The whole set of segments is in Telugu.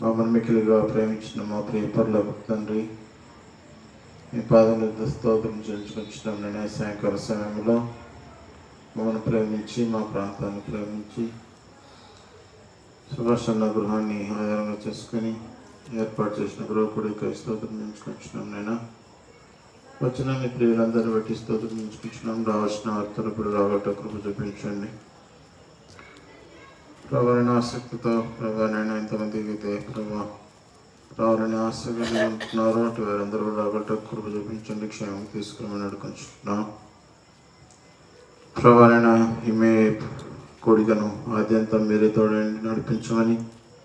మమ్మల్ని మిక్కిలిగా ప్రేమించిన మా ప్రియ పరులకు తండ్రి మీ పాదముల స్తోత్రం చెల్లించుకొచ్చినాం నేను సాయంకాల సమయంలో మమ్మల్ని ప్రేమించి మా ప్రాంతాన్ని ప్రేమించి సుభాషణ గృహాన్ని ఆధారంగా చేసుకుని ఏర్పాటు చేసిన గృహకుడికి స్తోత్రం చెల్లించుకొచ్చినాం నేను వచ్చిన మీ ప్రియులందరినీ బట్టి స్తోత్రం చెల్లించుకొచ్చినాం రావాల్సిన వార్తలు ఇప్పుడు రాగట్ట కృప చూపించండి ప్రభావిన ఆసక్తితో ప్రభావైనా ఎంతమందికి అయితే ప్రభా రావాలని ఆశగా ఉంటున్నారో అటు వారందరూ రాగట్ట కృప చూపించండి క్షేమం తీసుకురమని అడుగుతున్నాం ప్రభావైనా ఈమె కోడికను ఆద్యంతం మీరే తోడండి నడిపించమని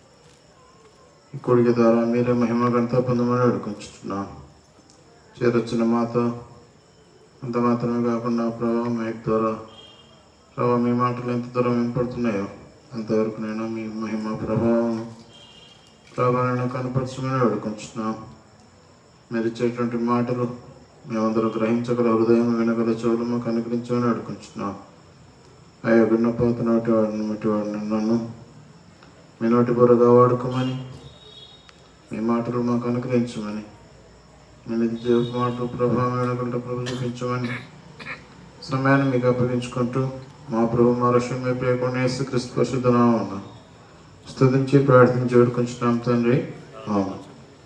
ఈ కోడిక ద్వారా మీరే మహిమ గంత పొందమని అడుగుతున్నాం చేరొచ్చిన మాత అంత మాత్రమే కాకుండా ప్రభావం మైక్ ద్వారా ప్రభావ మీ మాటలు ఎంత దూరం వినపడుతున్నాయో అంతవరకు నేను మీ మహిమ ప్రభావం ప్రభావాన్ని కనపరచమని అడుగుతున్నాం మీరు ఇచ్చేటువంటి మాటలు మేమందరూ గ్రహించగల హృదయం వినగల చెవులు కనుకరించమని అడుగుతున్నాం అయ్యా విన్నపోత నోటి వాడిని మట్టి వాడిని నన్ను మీ నోటి బుర్రగా వాడుకోమని మీ మాటలు మాకు అనుగ్రహించమని మీ నిత్య మాటలు ప్రభావం వినగల ప్రభు చూపించమని సమయాన్ని మీకు అప్పగించుకుంటూ మా ప్రభు మా రక్షణ మీ ప్రియకుండా యేసుక్రీస్తు పరిశుద్ధ నామమున స్తుతించి ప్రార్థించి వేడుకుంటున్నాం తండ్రి ఆమేన్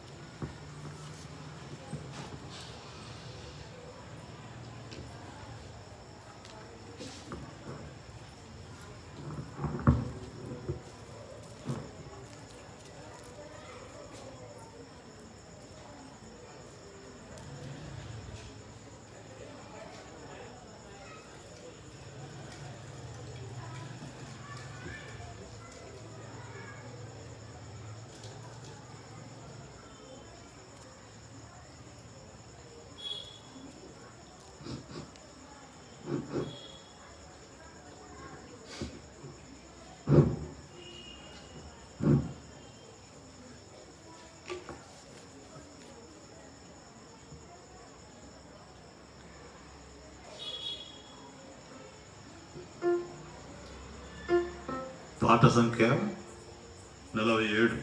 పాట సంఖ్య నలభై ఏడు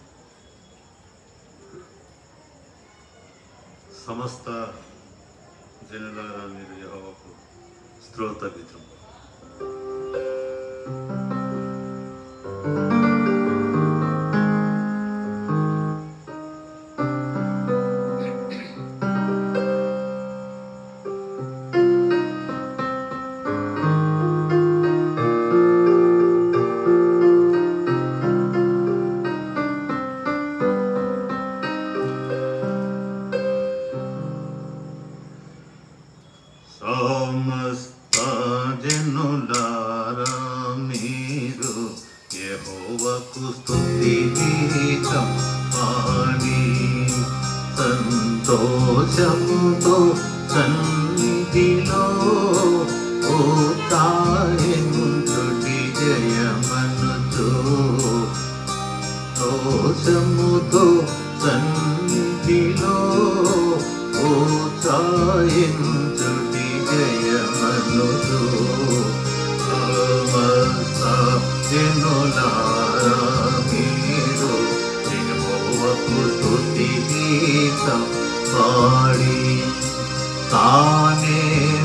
సమస్త జనులారా మీరు యెహోవాకు స్తోత్ర గీతం సమస్త జనులారా మీరు యెహోవాకు స్తుతి గీతం పాడి సంతోషముతో సన్నిధిలో ఓ తాయించుటి జయమనుచు దోషముతో సన్నిధిలో ఓ ఛాయించుటి జయమనుదు సమస్త జనులారా మీరు యెహోవాకు స్తుతి గీతం పాడి తానే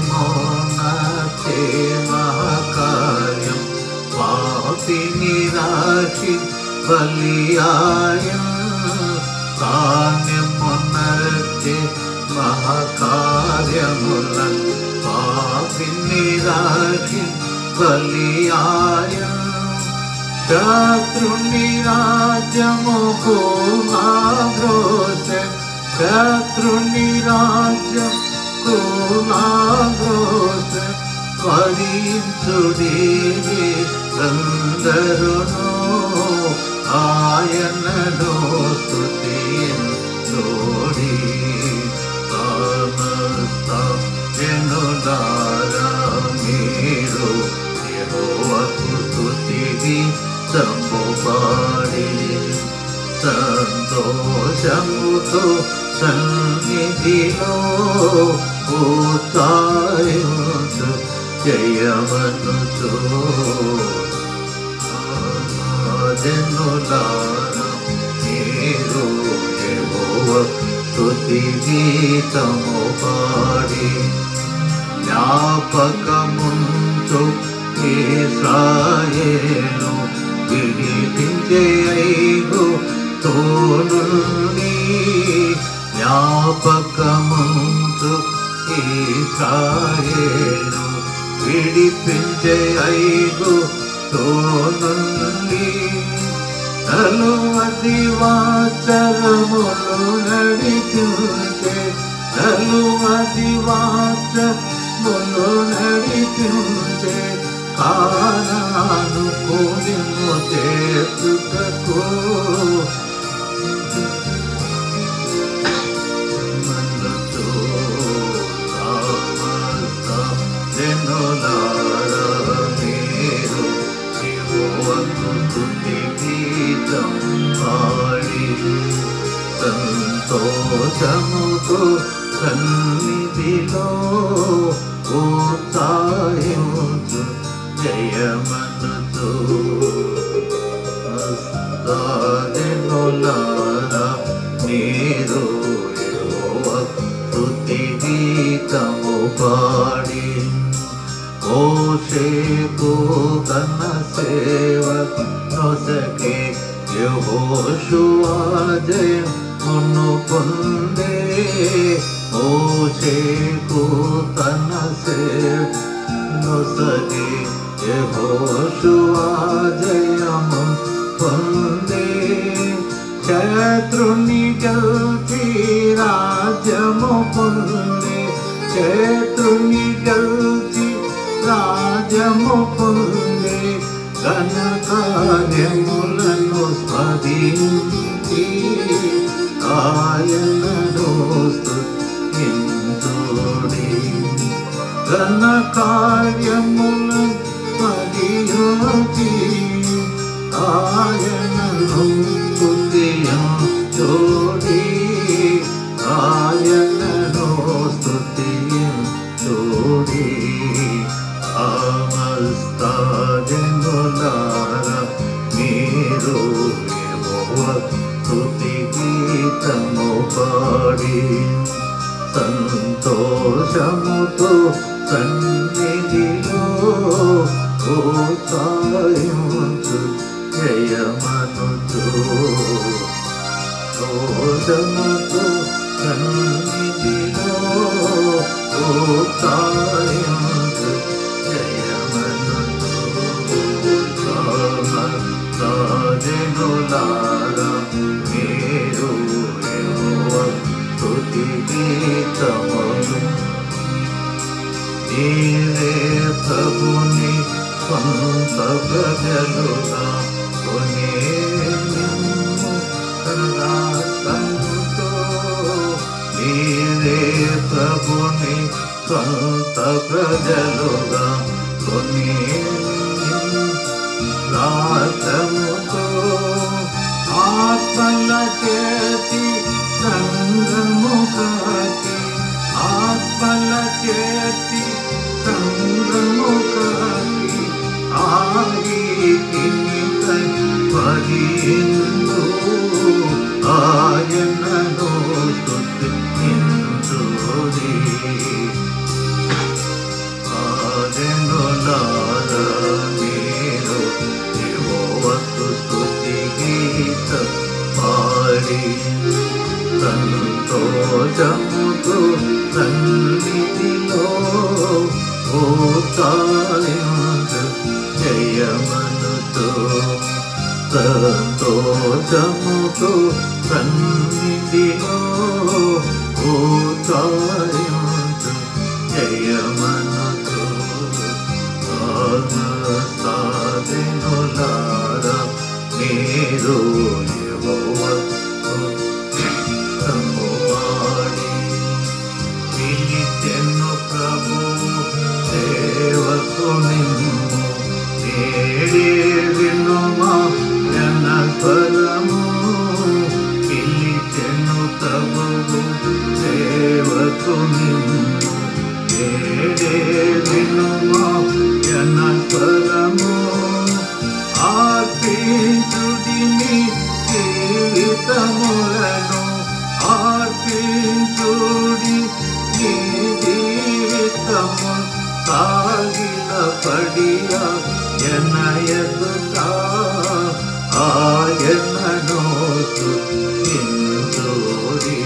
మోనచే మహాకార్యం పాపిని రాశి బలియాయం తానే మొన్నచే మహాకార్యములన్ పాపిని రాశి బలియాయం శత్రుని రాజ్యము కుమాగ్రోసె శత్రుని రాజ్యం కుమాగ్రోసె స్మరించుడి అందరును ఆయనను స్తుతించుడి సమస్త జనులారా మీరు యెహోవాకు స్తుతిని సంబుపాడి సంతోషముతో సన్నిధిలో ఉత్సాహించు జయమనుచు జనులారా స్తుతి గీతము పాడి జ్ఞాపకముంచు ఇస్రాయేలు విడిపించే ఐగు తోనుని జ్ఞాపకముంచు ఇస్రాయేలు విడిపించే ఐగు తోనుండి నలువది వాచరములు నడిపించే నలువది వాచములు నడిపించే కానాను కోలిము చేతుటకు మనతో సమస్త జనులారా మీరు యెహోవాకు స్తుతి గీతం పాడి సంతోషముతో సన్నిధిలో ఉత్సాహించు జయమనుతో హస్తాదినులారా మీరు యెహోవాకు స్తుతి గీతము పాడి ఓషేకు తన సేవక నొసకే యెహోషువా జయమును పొందే ఓషేకు తన సేవ నొసగే యెహోషువా జయము పొందే శత్రుని గల్చి రాజ్యము పొందే శత్రుని గల్చి రాజ్యము పొందే ఘన కార్యములను స్మరించి ఆయనను స్తుతించుడి ఘన కార్యములను స్మరించి ఆయనను స్తుతించుడి ఆయనను స్తుతించుడి సమస్త జనులారా మీరు యెహోవా స్తుతి గీతము పాడి సంతోషముతో సన్నిధిలో ఉత్సాహించు జయమనుచు దోషముతో సన్నిధిలో ఉత్సాహించు జనులారా మీరు యెహోవా స్తుతి గీతములు నీవే ప్రభుని స్వంత ప్రజలుగా కొనే నిన్ను సదాసంతో నీవే ప్రభుని స్వంత ప్రజలుగా కొని రాతముతో ఆత్మల చేతి సంగము కాకి ఆత్మల చేతి సంగము కాకి ఆగి పదిందు ఆయనను స్తుతించుడి ఆదెనులారా మీరు యెహోవాకు స్తుతి గీత పాడి సంతోషముతో సన్నిధిలో ఓతాయించు జయమనుతో సంతోషముతో సన్నిధిలో ఓతాయించు జయమనుతో ఆత్మసాధినులారా మీరు యెహోవాకు సమువాడి పిలిచెను ప్రభు సేవకు నిన్ను నేడే వినుమా జన స్వరము పిలిచెను ప్రభు సేవకు నిన్ను నేడే వినుమా జన స్వరము ఆర్పించుడిని జీవితములను ఆర్పి అర్పించుడి నీ జీవితము సాగిల పడియా ఎన్న ఎదుట ఆయనను స్తుతించుడి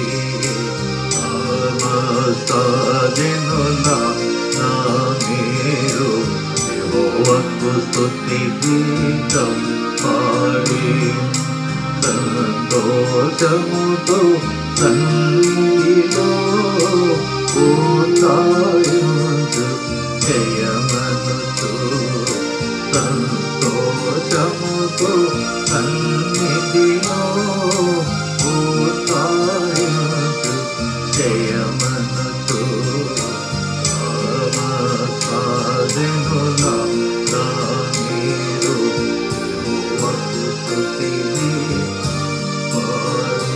సమస్తదినుల నా మీరు యెహోవాకు స్తుతి గీతం పాడి సంతోషముతో సన్నిధిలో పూతాయుంచు జయమనుచు సంతోషముతో సన్నిధిలో పూతాయుంచు జయమనుచు సమసాదినుల నా మీరు యెహోవాకు స్తుతి పాడి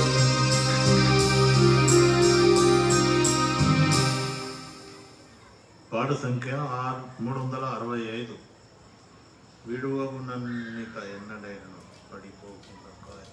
పాట సంఖ్య ఆరు మూడు వందల అరవై ఐదు విడువగునన్నిక ఎన్నడైనను పడిపోకుండా కాయి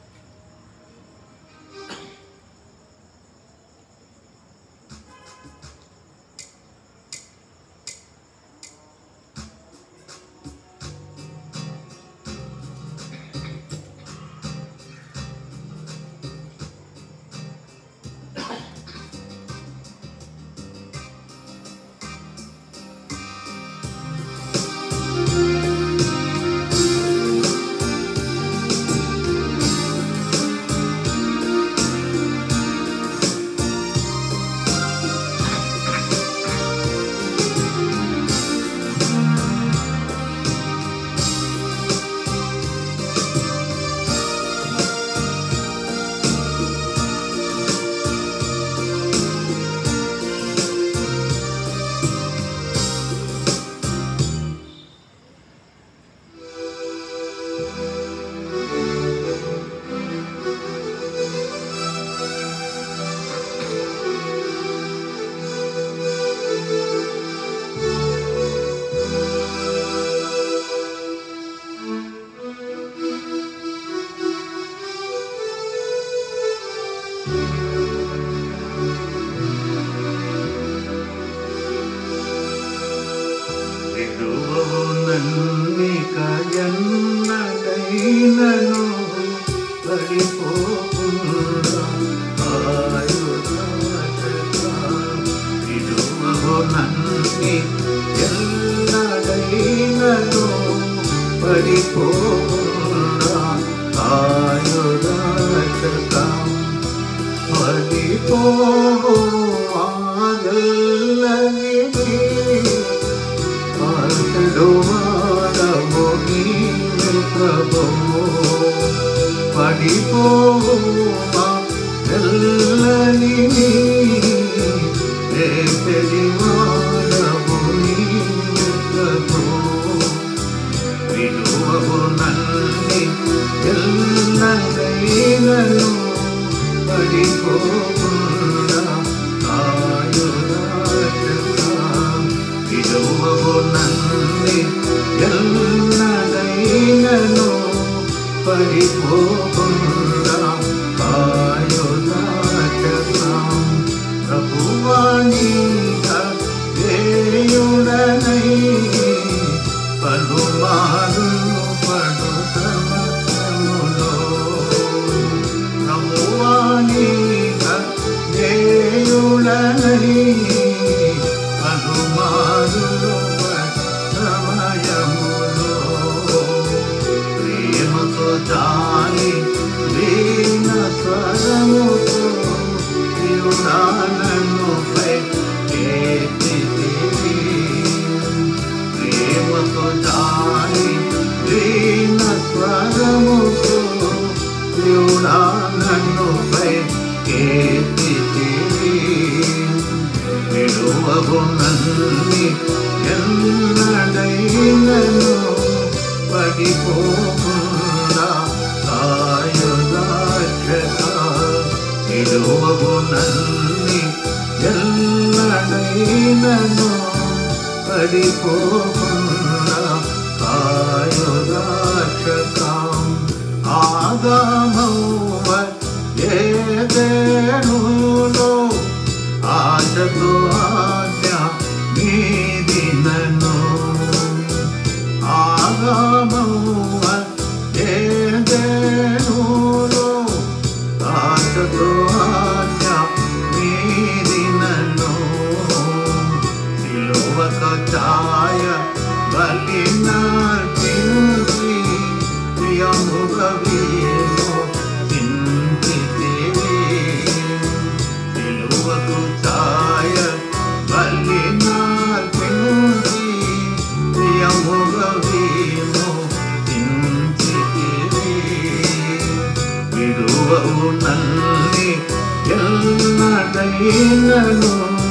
విడువవు నన్నిక ఎన్నడైనను పడిపోకుండా ఆయుధాచక విడువవు నన్ని ఎన్నడైనను పడిపోకుండా ఆయుధాచక పడిపోవు ఆగల్లనిది అతడు వాడవు నీవు ప్రభువు పడిపోవా తెల్లని రేపటి వాడవు నీవు ప్రభువు విడువవు నన్ని ఎల్లగైనను పడిపోకుండా ఆయురాజక విడువవు నన్ని ఎల్లగైనను పడిపోకుండా ఆయురాజక ప్రభువాణిక వేయుడనై పలుమారు పడు సమయములో నమువాణిక వేయుడనై పలుమారు సమయములో ప్రేమతో జాలి వీణ స్వరముతో యుడానను పై కేతివి ప్రేమతో జాలి వీణ స్వరముతో యుడానను పై కేతివి విడువవు నన్ని ఎన్నడైనను పడిపోకుండా ఆయుధాక్షక విడువవు నన్ని ఎన్నడైనను పడిపోకుండా ఆయుధాక్షకం ఆగమౌవ ఏదేను విడువవు నల్లి ఎల్లడైనను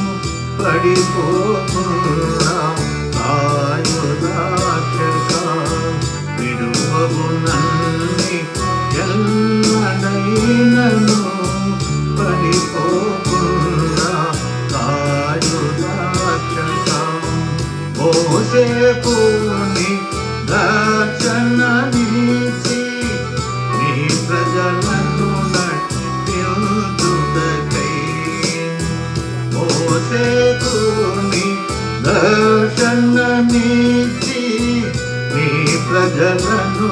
పడిపోకుండా ఆయురాక్షక విడువవు నల్లి ఎల్లడైనను పడిపోకుండా ఆయురాక్షక మోసేపుని దర్శనమిచ్చి నీ ప్రజలను నటిల్చుటకై మోసేపుని దర్శనమిచ్చి నీ ప్రజలను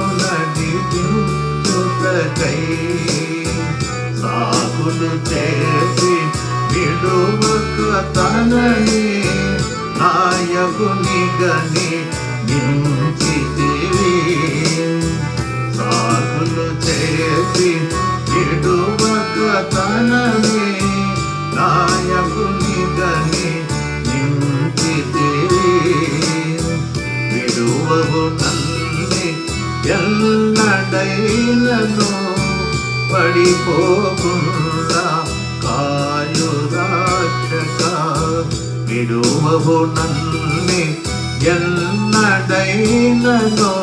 నటిల్చుటకై సాగులు చేసి విడువక తనని నాయకుని గని నించితివి సాగులు చేసి విడువక తనని నాయకుని గని నించితివి విడువవు నల్లి ఎల్లడైనను పడిపోకుండా కాయురాక్షక విడువవు నల్లి ఎల్లడైనను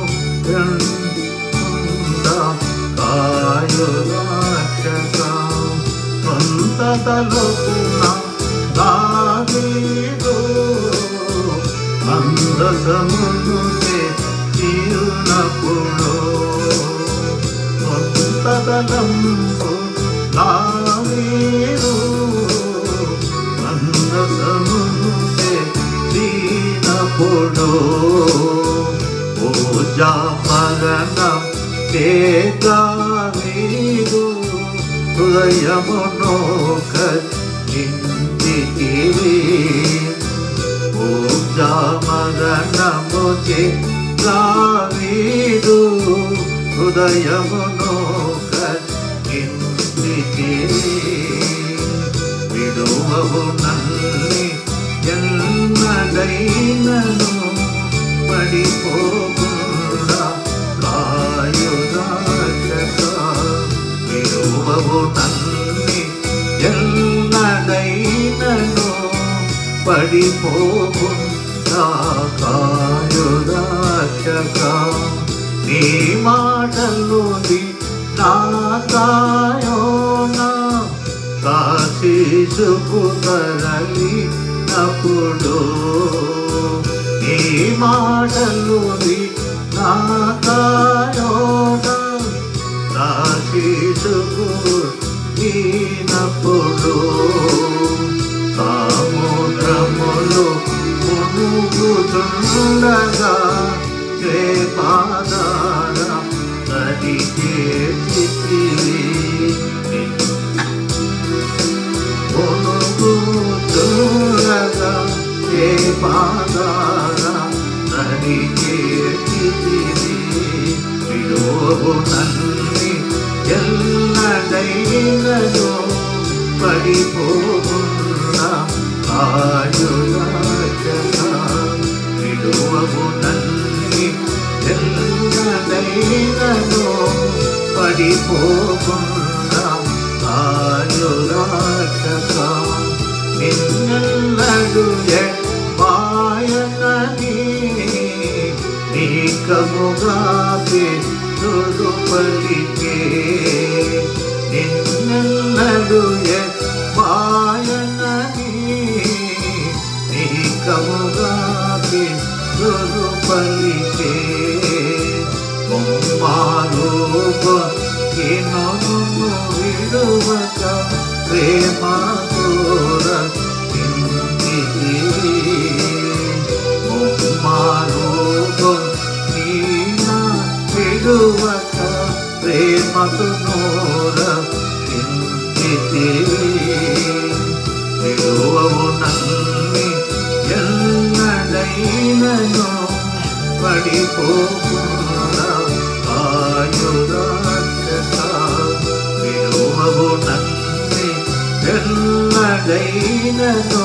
కాయురాక్షక సొంత తలుపున దావీదు అందసమును తీరునప్పుడు సొంతదలంబు లావీరు అందసమును తీరినప్పుడు ఓ జామరణం కేకావీరు హృదయమును కట్టింటివి పూజామరణము చేవీడు హృదయమును కట్టింటివి విడువవు నల్లి ఎన్నడైనను పడిపోకుండా కాయురాక్షక విడువవు నల్లి ఎన్నడైనను పడిపోకుండా కాయురాక్షక నీ మాటలోని నా కాయోనా కాశీసుకు తరలి నప్పుడు నీ మాటలోని నా కాయోనా కాశీసుకు ఈనప్పుడు సముద్రములు మునుగుతుండగా శ్రేపాదార నది చేతివి మునుగుతుండగా శ్రేపాదార నది చేతివి విడోవు నల్లి ఎల్లడైనను పడిపోకుండా ఆయురాక్షక విడువవు నల్లి ఎల్లడైనను పడిపోకుండా ఆయురాక్షక నిన్నెల్లడు మాయనని నీకముగా పెట్టుడు పలికే నిన్నెల్లడు మాయనని నీకముగా పెట్టుడు పలికే బొమ్మారూప కినను విడువక ప్రేమ కోర ఇంటికి బొమ్మారూపం నీనా విడువక ప్రేమకు నోర ఇంటికి విడువవు నల్లి ఎల్లడైనను పడిపోకుండా ఆయురాక్షక విడువవు నల్లి ఎల్లడైనను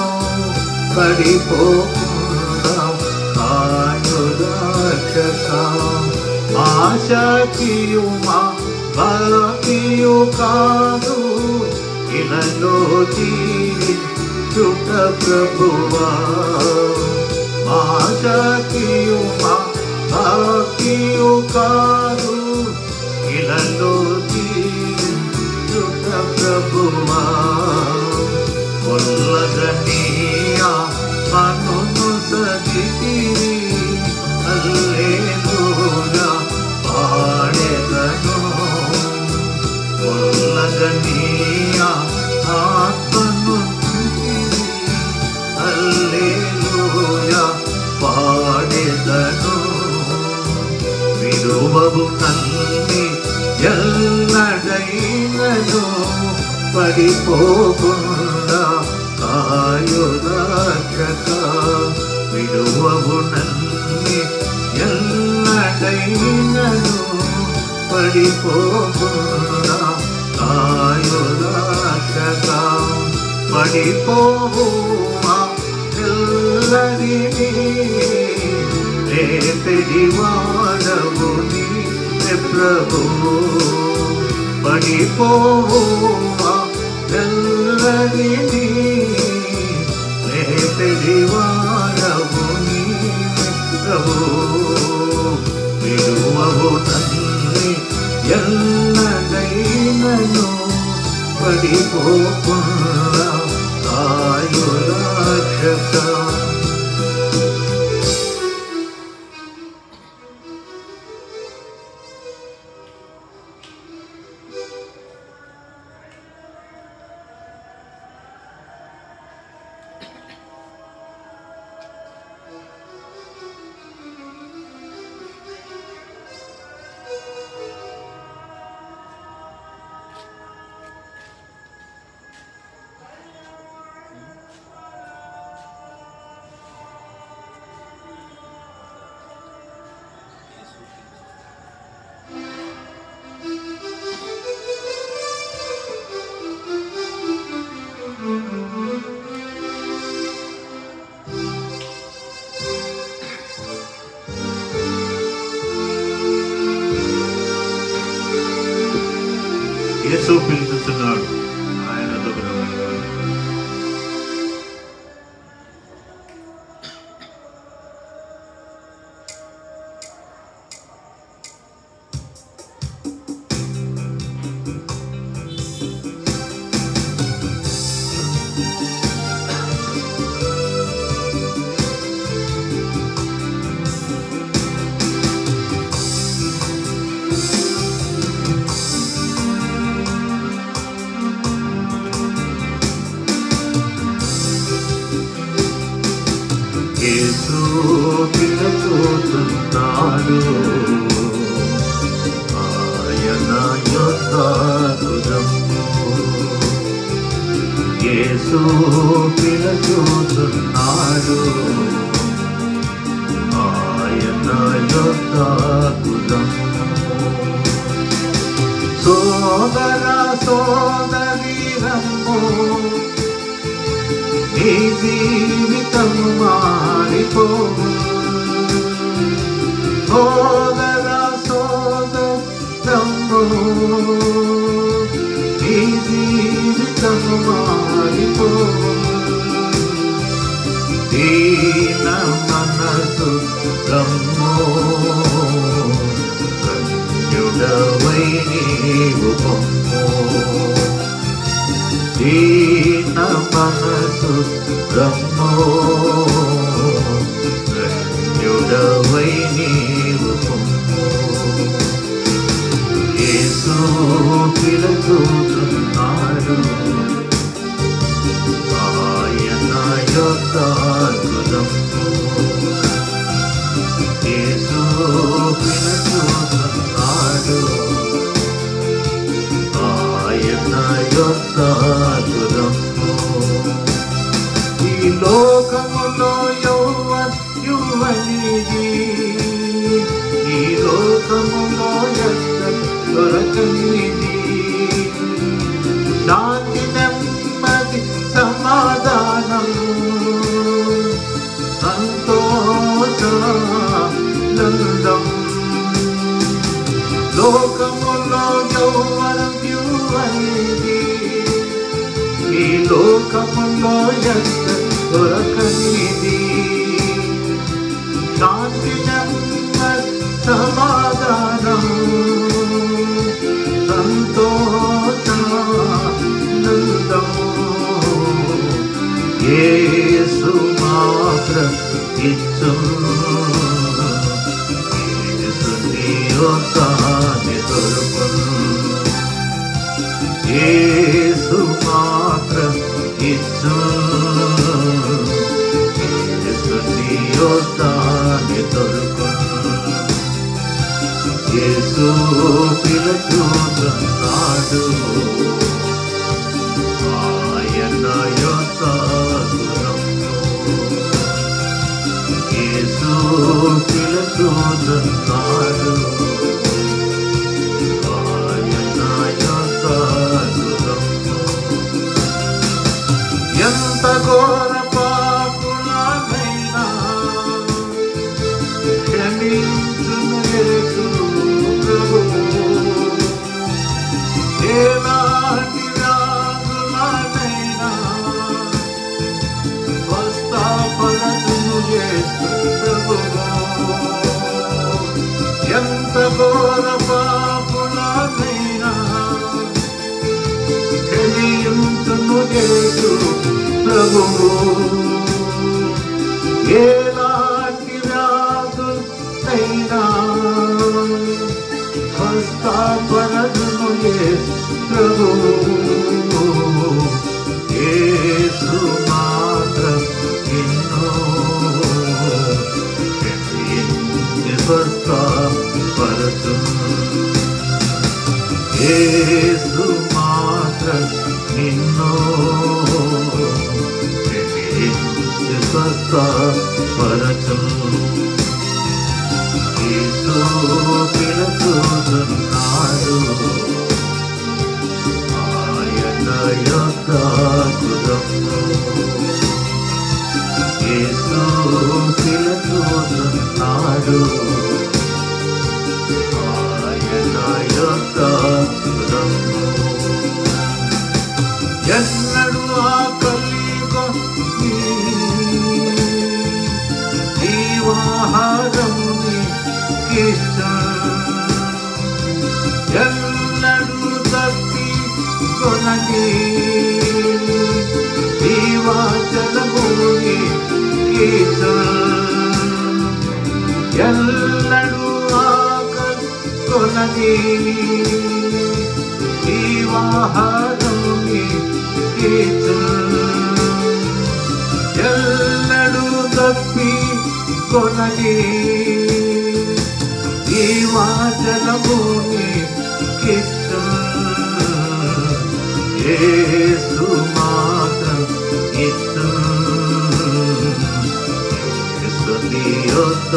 పడిపోకుండా ఆయురాక్షక ఆశకియుమా బాకియు కాదు ఇలలో జీవించుట ప్రభువా మా జాతియు మా బాకియు కాదు ఇలలో జీవించుట ప్రభువా కొల్లగనీయా మనును సగితిరి అల్లేలూయా పాడెదను కొల్లగనీయా ఆత్మను అల్లేలూయా పాడెదను విడువవు నల్లి ఎల్లడైనను పడిపోకుండా కాయురాక్షక విడువవు నల్లి ఎల్లడైనను పడిపోకుండా కాయురాక్షక పడిపోవు ఎల్లరినీ రేపెడి వాడవు నీ ప్రభు పడిపోవా ఎల్లరినీ రేపెడి వాడవు నీ ప్రభు విడువవు తల్లి ఎల్లడైనను పడిపోకుండా ఆయురాక్షక యేసు పిలుచుతున్నాడు ఆయన దగ్గర యేసు పిలుచుతున్నాడు ఆయన యొద్దకుదము యేసు పిలుచుతున్నాడు ఆయన యొద్దకుదము సోదర సోదరి రమ్ము నీ జీవితం మారిపోవు సోదర సోదరము నీ జీవితం మారిపోవు దీన మనసు రమ్ము ధన్యుడవై నీవు పొమ్ము దీన మనసు బ్రహ్మో ధన్యుడవై నీవు పొమ్ము యేసు పిలుచుతున్నాడు ఆయన యొక్క అద్భుతము యేసు పిలుచుతున్నాడు ఆయన యొక్క అద్భుతము ఈ లోకములో యౌవ యువనిది ఈ లోకములో ఎంత దొరకనిది శాంతి నెమ్మది సమాధానం సంతోషానందం లోకములో దొరకనిది ఈ లోకములో ఎంత దొరకనిది శాంతి నెమ్మది సమాధానం సంతోషానందం యేసు మాత్రం ఇచ్చు యేసు నీ యొక్కనే దొరుకును యేసు మాత్రం ఇచ్చు యేసు నీ యొక్కనే దొరుకును యేసు పిలుచుతున్నాడు ఆయన యొక్క గుణము. యేసు పిలుచుతున్నాడు ఆయన యొక్క గుణము. ఎంత ఘోర పాపులనైనా క్షమించును యేసు ప్రభువు. ఎలాంటి వ్యాధులనైనా స్వస్థపరచును యేసు ప్రభువు. ఎంత ఘోర పాపులనైనా క్షమించును యేసు ప్రభువు ఎలాంటి వ్యాధులైనా స్వస్థపరచును యేసు ప్రభువు యేసు మాత్రం ఎన్నో క్షమించి స్వస్థపరచును యేసు మాత్రం నిన్నో క్షమించి స్వస్థపరచు యేసు పిలుచుతున్నాడు ఆయన యొక్క కృతము యేసు పిలుచుతున్నాడు ఆయన యొక్క కృతము ఎన్నడు ఆకలిగా జీవాహారముని కిచ్చ ఎన్నడు తప్పి కొనగి జీవాచలముని కిచ్చ ఎల్లడు ఆకలి కొనగి జీవాహారముని కిచ్చ ఎల్లడు తప్పి కొనగి జీవాచలముని కిచ్చ యేసు మాత్రం ఇచ్చు యేసు నీ యొక్క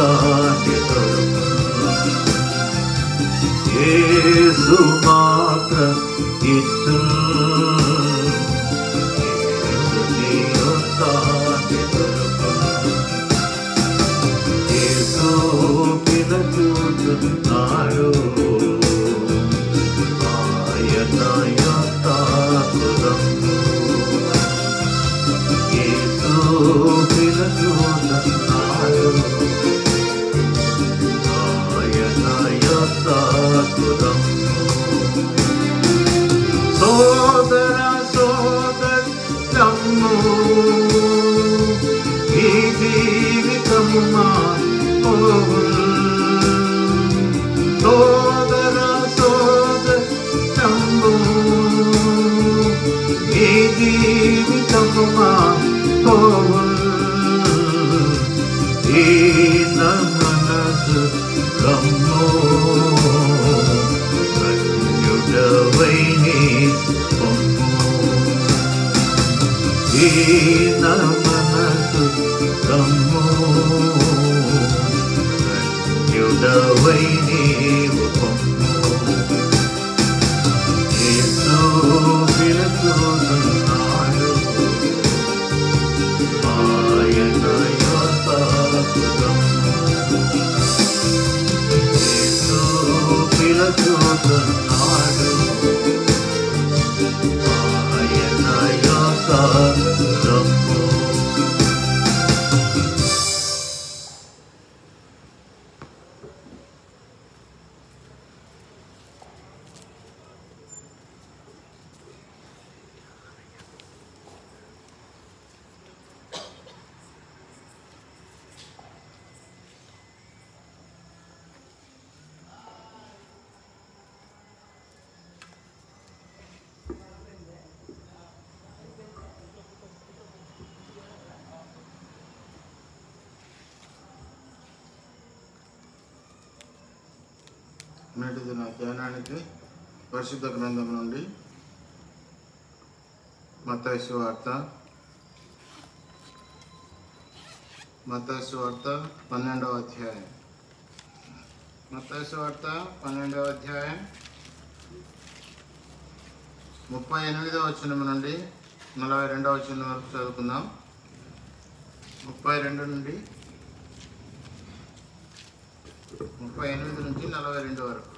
యేసు మాత్రం ఇచ్చు యేసు నీ యొక్క యేసు పిలుచుతున్నాడు ఆయన యొక్క కృతము. యేసు పిలుచుతున్నాడు ఆయన యొక్క కృతము. సోదర సోదరము ఈ జీవితము మా సోదర సోదరము ఈ జీవితము మా ఈన మనసు రమ్మో కన్యుడవైని పొమ్ము ఈన మనసు రమ్మో కన్యుడవై నీవు పొమ్ము యేసు పిలుచుతున్నాడు ఆయన యొక్క కృతము. యేసు పిలుచుతున్నాడు నేటి దిన ధ్యానానికి పరిశుద్ధ గ్రంథం నుండి మత్తయి వార్త మత్తయి వార్త పన్నెండవ అధ్యాయం మత్తయి వార్త పన్నెండవ అధ్యాయం ముప్పై ఎనిమిదవ వచనం నుండి నలభై రెండవ వచనం వరకు చదువుకుందాం ముప్పై రెండు నుండి ముప్పై ఎనిమిది నుంచి నలభై రెండు వరకు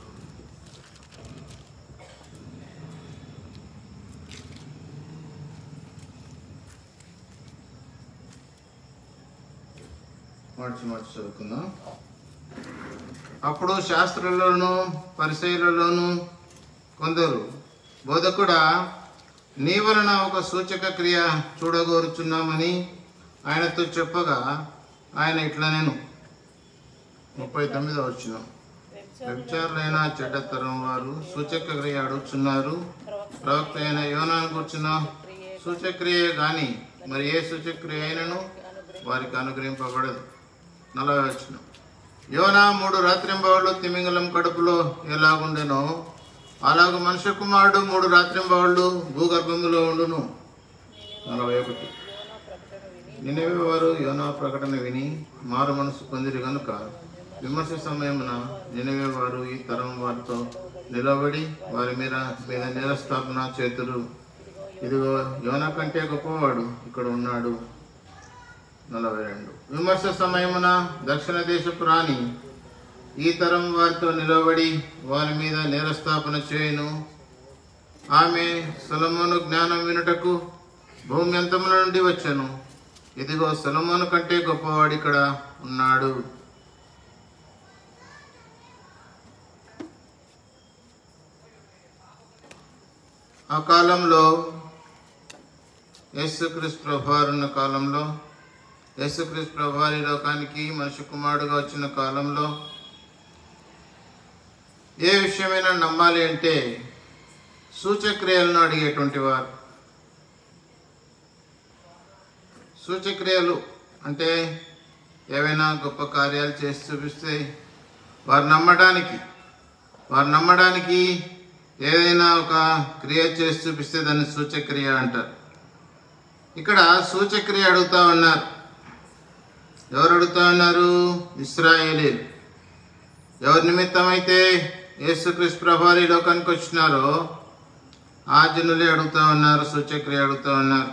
మార్చి మార్చి చదువుకుందాం అప్పుడు శాస్త్రులలోను పరిచయులలోను కొందరు బోధకుడా నీ వలన ఒక సూచక క్రియ చూడగోరుచున్నామని ఆయనతో చెప్పగా ఆయన ఇట్లా నేను ముప్పై తొమ్మిదో వచ్చిన వ్యభిచారులైన చెడ్డతరం వారు సూచక క్రియ అడుగుచున్నారు ప్రవక్త అయిన యోనాను కూర్చున్న సూచక్రియ గాని మరి ఏ సూచక్రియ అయినను వారికి అనుగ్రహింపబడదు నలభై వచ్చిన యోనా మూడు రాత్రింబవళ్ళు తిమింగలం కడుపులో ఎలాగుండెనో అలాగ మనుష్య కుమారుడు మూడు రాత్రింబవళ్ళు భూగర్భములో ఉండును నలభై ఒకటి నినేవే వారు యోనా ప్రకటన విని మారు మనసు పొందిరి గనుక విమర్శ సమయమున నినేవే వారు ఈ తరం వారితో నిలబడి వారి మీద మీద నిరస్థాపన చేతులు ఇదిగో యోనా కంటే గొప్పవాడు ఇక్కడ ఉన్నాడు నలభై రెండు విమర్శ సమయమున దక్షిణ దేశపు రాణి ఈ తరం వారితో నిలబడి వారి మీద నేరస్థాపన చేయును ఆమె సొలమోను జ్ఞానం వినుటకు భూమి అంతముల నుండి వచ్చాను ఇదిగో సొలమోను కంటే గొప్పవాడు ఇక్కడ ఉన్నాడు ఆ కాలంలో యేసుక్రీస్తు ప్రభువారు ఉన్న కాలంలో యేసుక్రీస్తు ప్రభువారి లోకానికి మనిషి కుమారుడుగా వచ్చిన కాలంలో ఏ విషయమైనా నమ్మాలి అంటే సూచక్రియలను అడిగేటువంటి వారు సూచక్రియలు అంటే ఏవైనా గొప్ప కార్యాలు చేసి చూపిస్తే వారు నమ్మడానికి వారు నమ్మడానికి ఏదైనా ఒక క్రియ చేసి చూపిస్తే దాన్ని సూచక్రియ అంటారు ఇక్కడ సూచక్రియ అడుగుతా ఉన్నారు ఎవరు అడుగుతా ఉన్నారు ఇస్రాయేలీలు ఎవరి నిమిత్తం అయితే యేసుక్రీస్తు ప్రభారి లోకానికి వచ్చినారో ఆ జనులే అడుగుతా ఉన్నారు సూచక్రియ అడుగుతా ఉన్నారు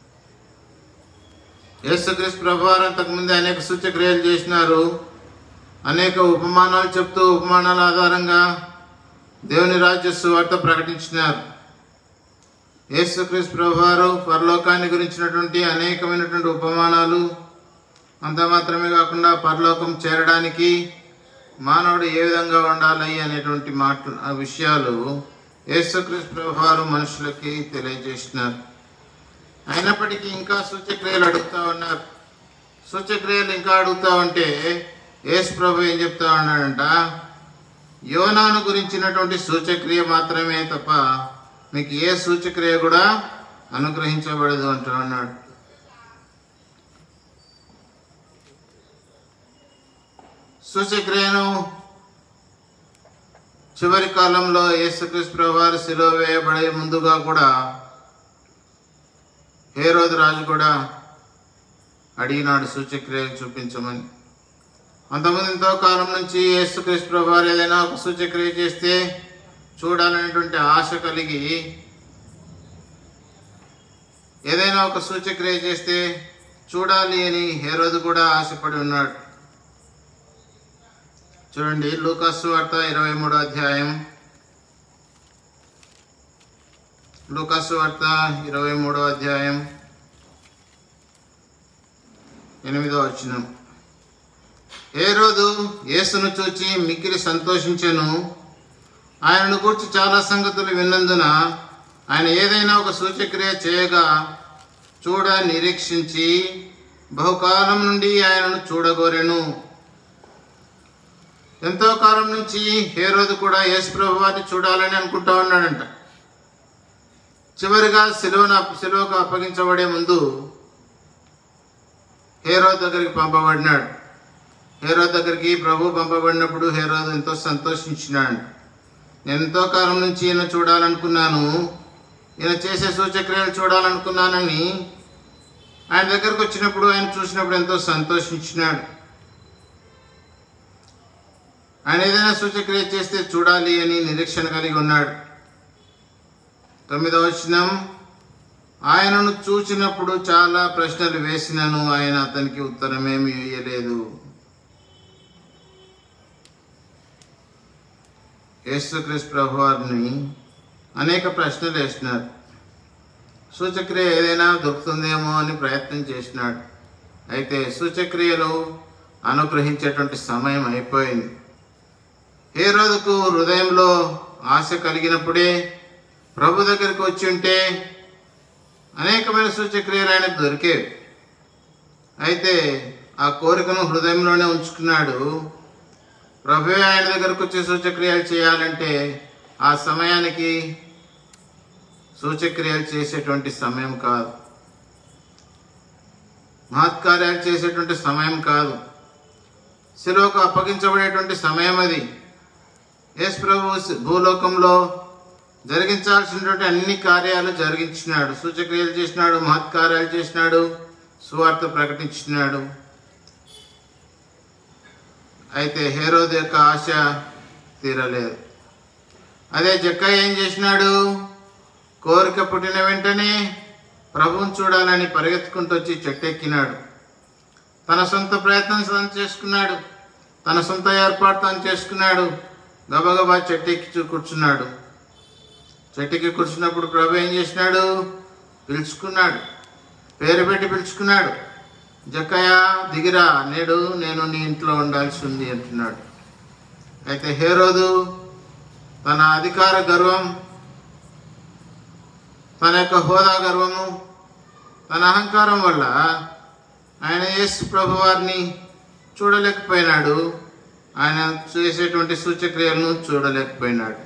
యేసుక్రీస్తు ప్రభువారు అంతకుముందు అనేక సూచక్రియలు చేసినారు అనేక ఉపమానాలు చెప్తూ ఉపమానాల ఆధారంగా దేవుని రాజ్య సువార్త ప్రకటించినారు యేసుక్రీస్తు ప్రభువారు పరలోకాన్ని గురించినటువంటి అనేకమైనటువంటి ఉపమానాలు అంత మాత్రమే కాకుండా పరలోకం చేరడానికి మానవుడు ఏ విధంగా ఉండాలి అనేటువంటి మాటలు ఆ విషయాలు యేసుక్రీస్తు ప్రభువారు మనుషులకి తెలియజేసినారు అయినప్పటికీ ఇంకా సూచక్రియలు అడుగుతా ఉన్నారు సూచక్రియలు ఇంకా అడుగుతా ఉంటే యేసు ప్రభు ఏం చెప్తా ఉన్నాడంట యోనాను గురించినటువంటి సూచక్రియ మాత్రమే తప్ప మీకు ఏ సూచక్రియ కూడా అనుగ్రహించబడదు అంటూ ఉన్నాడు సూచక్రియను చివరి కాలంలో యేసుక్రీస్తు ప్రభువారు శిలువ వేయబడే ముందుగా కూడా హేరోదు రాజు కూడా అడిగినాడు సూచక్రియలు చూపించమని అంతకుముందు ఎంతో కాలం నుంచి యేసుక్రీస్తు ప్రభువారు ఏదైనా ఒక సూచక్రియ చేస్తే చూడాలనేటువంటి ఆశ కలిగి ఏదైనా ఒక సూచక్రియ చేస్తే చూడాలి అని హేరోదు కూడా ఆశపడి ఉన్నాడు చూడండి లూకాసు వార్త ఇరవై మూడో అధ్యాయం లూకాసు వార్త ఇరవై మూడో అధ్యాయం ఎనిమిదో వచనం ఏ రోజు యేసును చూచి మిక్కిలి సంతోషించెను ఆయనను కూర్చి చాలా సంగతులు విన్నందున ఆయన ఏదైనా ఒక సూచక్రియ చేయగా చూడ నిరీక్షించి బహుకాలం నుండి ఆయనను చూడగోరెను ఎంతో కాలం నుంచి హేరోదు కూడా యేసు ప్రభు వారిని చూడాలని అనుకుంటా ఉన్నాడంట చివరిగా సిలువను సిలువకు అప్పగించబడే ముందు హేరోద్ దగ్గరికి పంపబడినాడు హేరోద్ దగ్గరికి ప్రభు పంపబడినప్పుడు హేరోద్ ఎంతో సంతోషించినాడు నేను ఎంతో కాలం నుంచి ఈయన చూడాలనుకున్నాను ఈయన చేసే సూచక్రియలు చూడాలనుకున్నానని ఆయన దగ్గరకు వచ్చినప్పుడు ఆయన చూసినప్పుడు ఎంతో సంతోషించినాడు ఆయన ఏదైనా సూచక్రియ చేస్తే చూడాలి అని నిరీక్షణ కలిగి ఉన్నాడు తొమ్మిదవ వచనం ఆయనను చూచినప్పుడు చాలా ప్రశ్నలు వేసినను ఆయన అతనికి ఉత్తరమేమి ఇయ్యలేదు యేసుక్రీస్తు ప్రభు వారిని అనేక ప్రశ్నలు వేసినారు సూచక్రియ ఏదైనా దొరుకుతుందేమో అని ప్రయత్నం చేసినాడు అయితే సూచక్రియలు అనుగ్రహించేటువంటి సమయం అయిపోయింది ఏ రోజుకు హృదయంలో ఆశ కలిగినప్పుడే ప్రభు దగ్గరికి వచ్చి ఉంటే అనేకమైన సూచక్రియలు ఆయనకు దొరికేవి అయితే ఆ కోరికను హృదయంలోనే ఉంచుకున్నాడు ప్రభు ఆయన దగ్గరకు వచ్చి సూచక్రియలు చేయాలంటే ఆ సమయానికి సూచక్రియలు చేసేటువంటి సమయం కాదు మహత్కార్యాలు చేసేటువంటి సమయం కాదు శిలువకు అప్పగించబడేటువంటి సమయం అది యేసు ప్రభు భూలోకంలో జరిగించాల్సినటువంటి అన్ని కార్యాలు జరిగించినాడు సూచక్రియలు చేసినాడు మహత్కార్యాలు చేసినాడు సువార్త ప్రకటించినాడు అయితే హేరోద్ యొక్క ఆశ తీరలేదు అదే జక్కయ్య ఏం చేసినాడు కోరిక పుట్టిన వెంటనే ప్రభువుని చూడాలని పరిగెత్తుకుంటూ వచ్చి చెట్టెక్కినాడు తన సొంత ప్రయత్నం తాను చేసుకున్నాడు తన సొంత ఏర్పాటు తాను చేసుకున్నాడు గబగబా చెట్టెక్కి చూ- కూర్చున్నాడు చెట్టుకి కూర్చున్నప్పుడు ప్రభు ఏం చేసినాడు పిలుచుకున్నాడు పేరు పెట్టి పిలుచుకున్నాడు జక్కయ్య దిగిరా నేడు నేను నీ ఇంట్లో ఉండాల్సి ఉంది అంటున్నాడు అయితే హేరోదు తన అధికార గర్వం తన యొక్క హోదా గర్వము తన అహంకారం వల్ల ఆయన యేసు ప్రభు వారిని చూడలేకపోయినాడు ఆయన చేసేటువంటి సూచక్రియలను చూడలేకపోయినాడు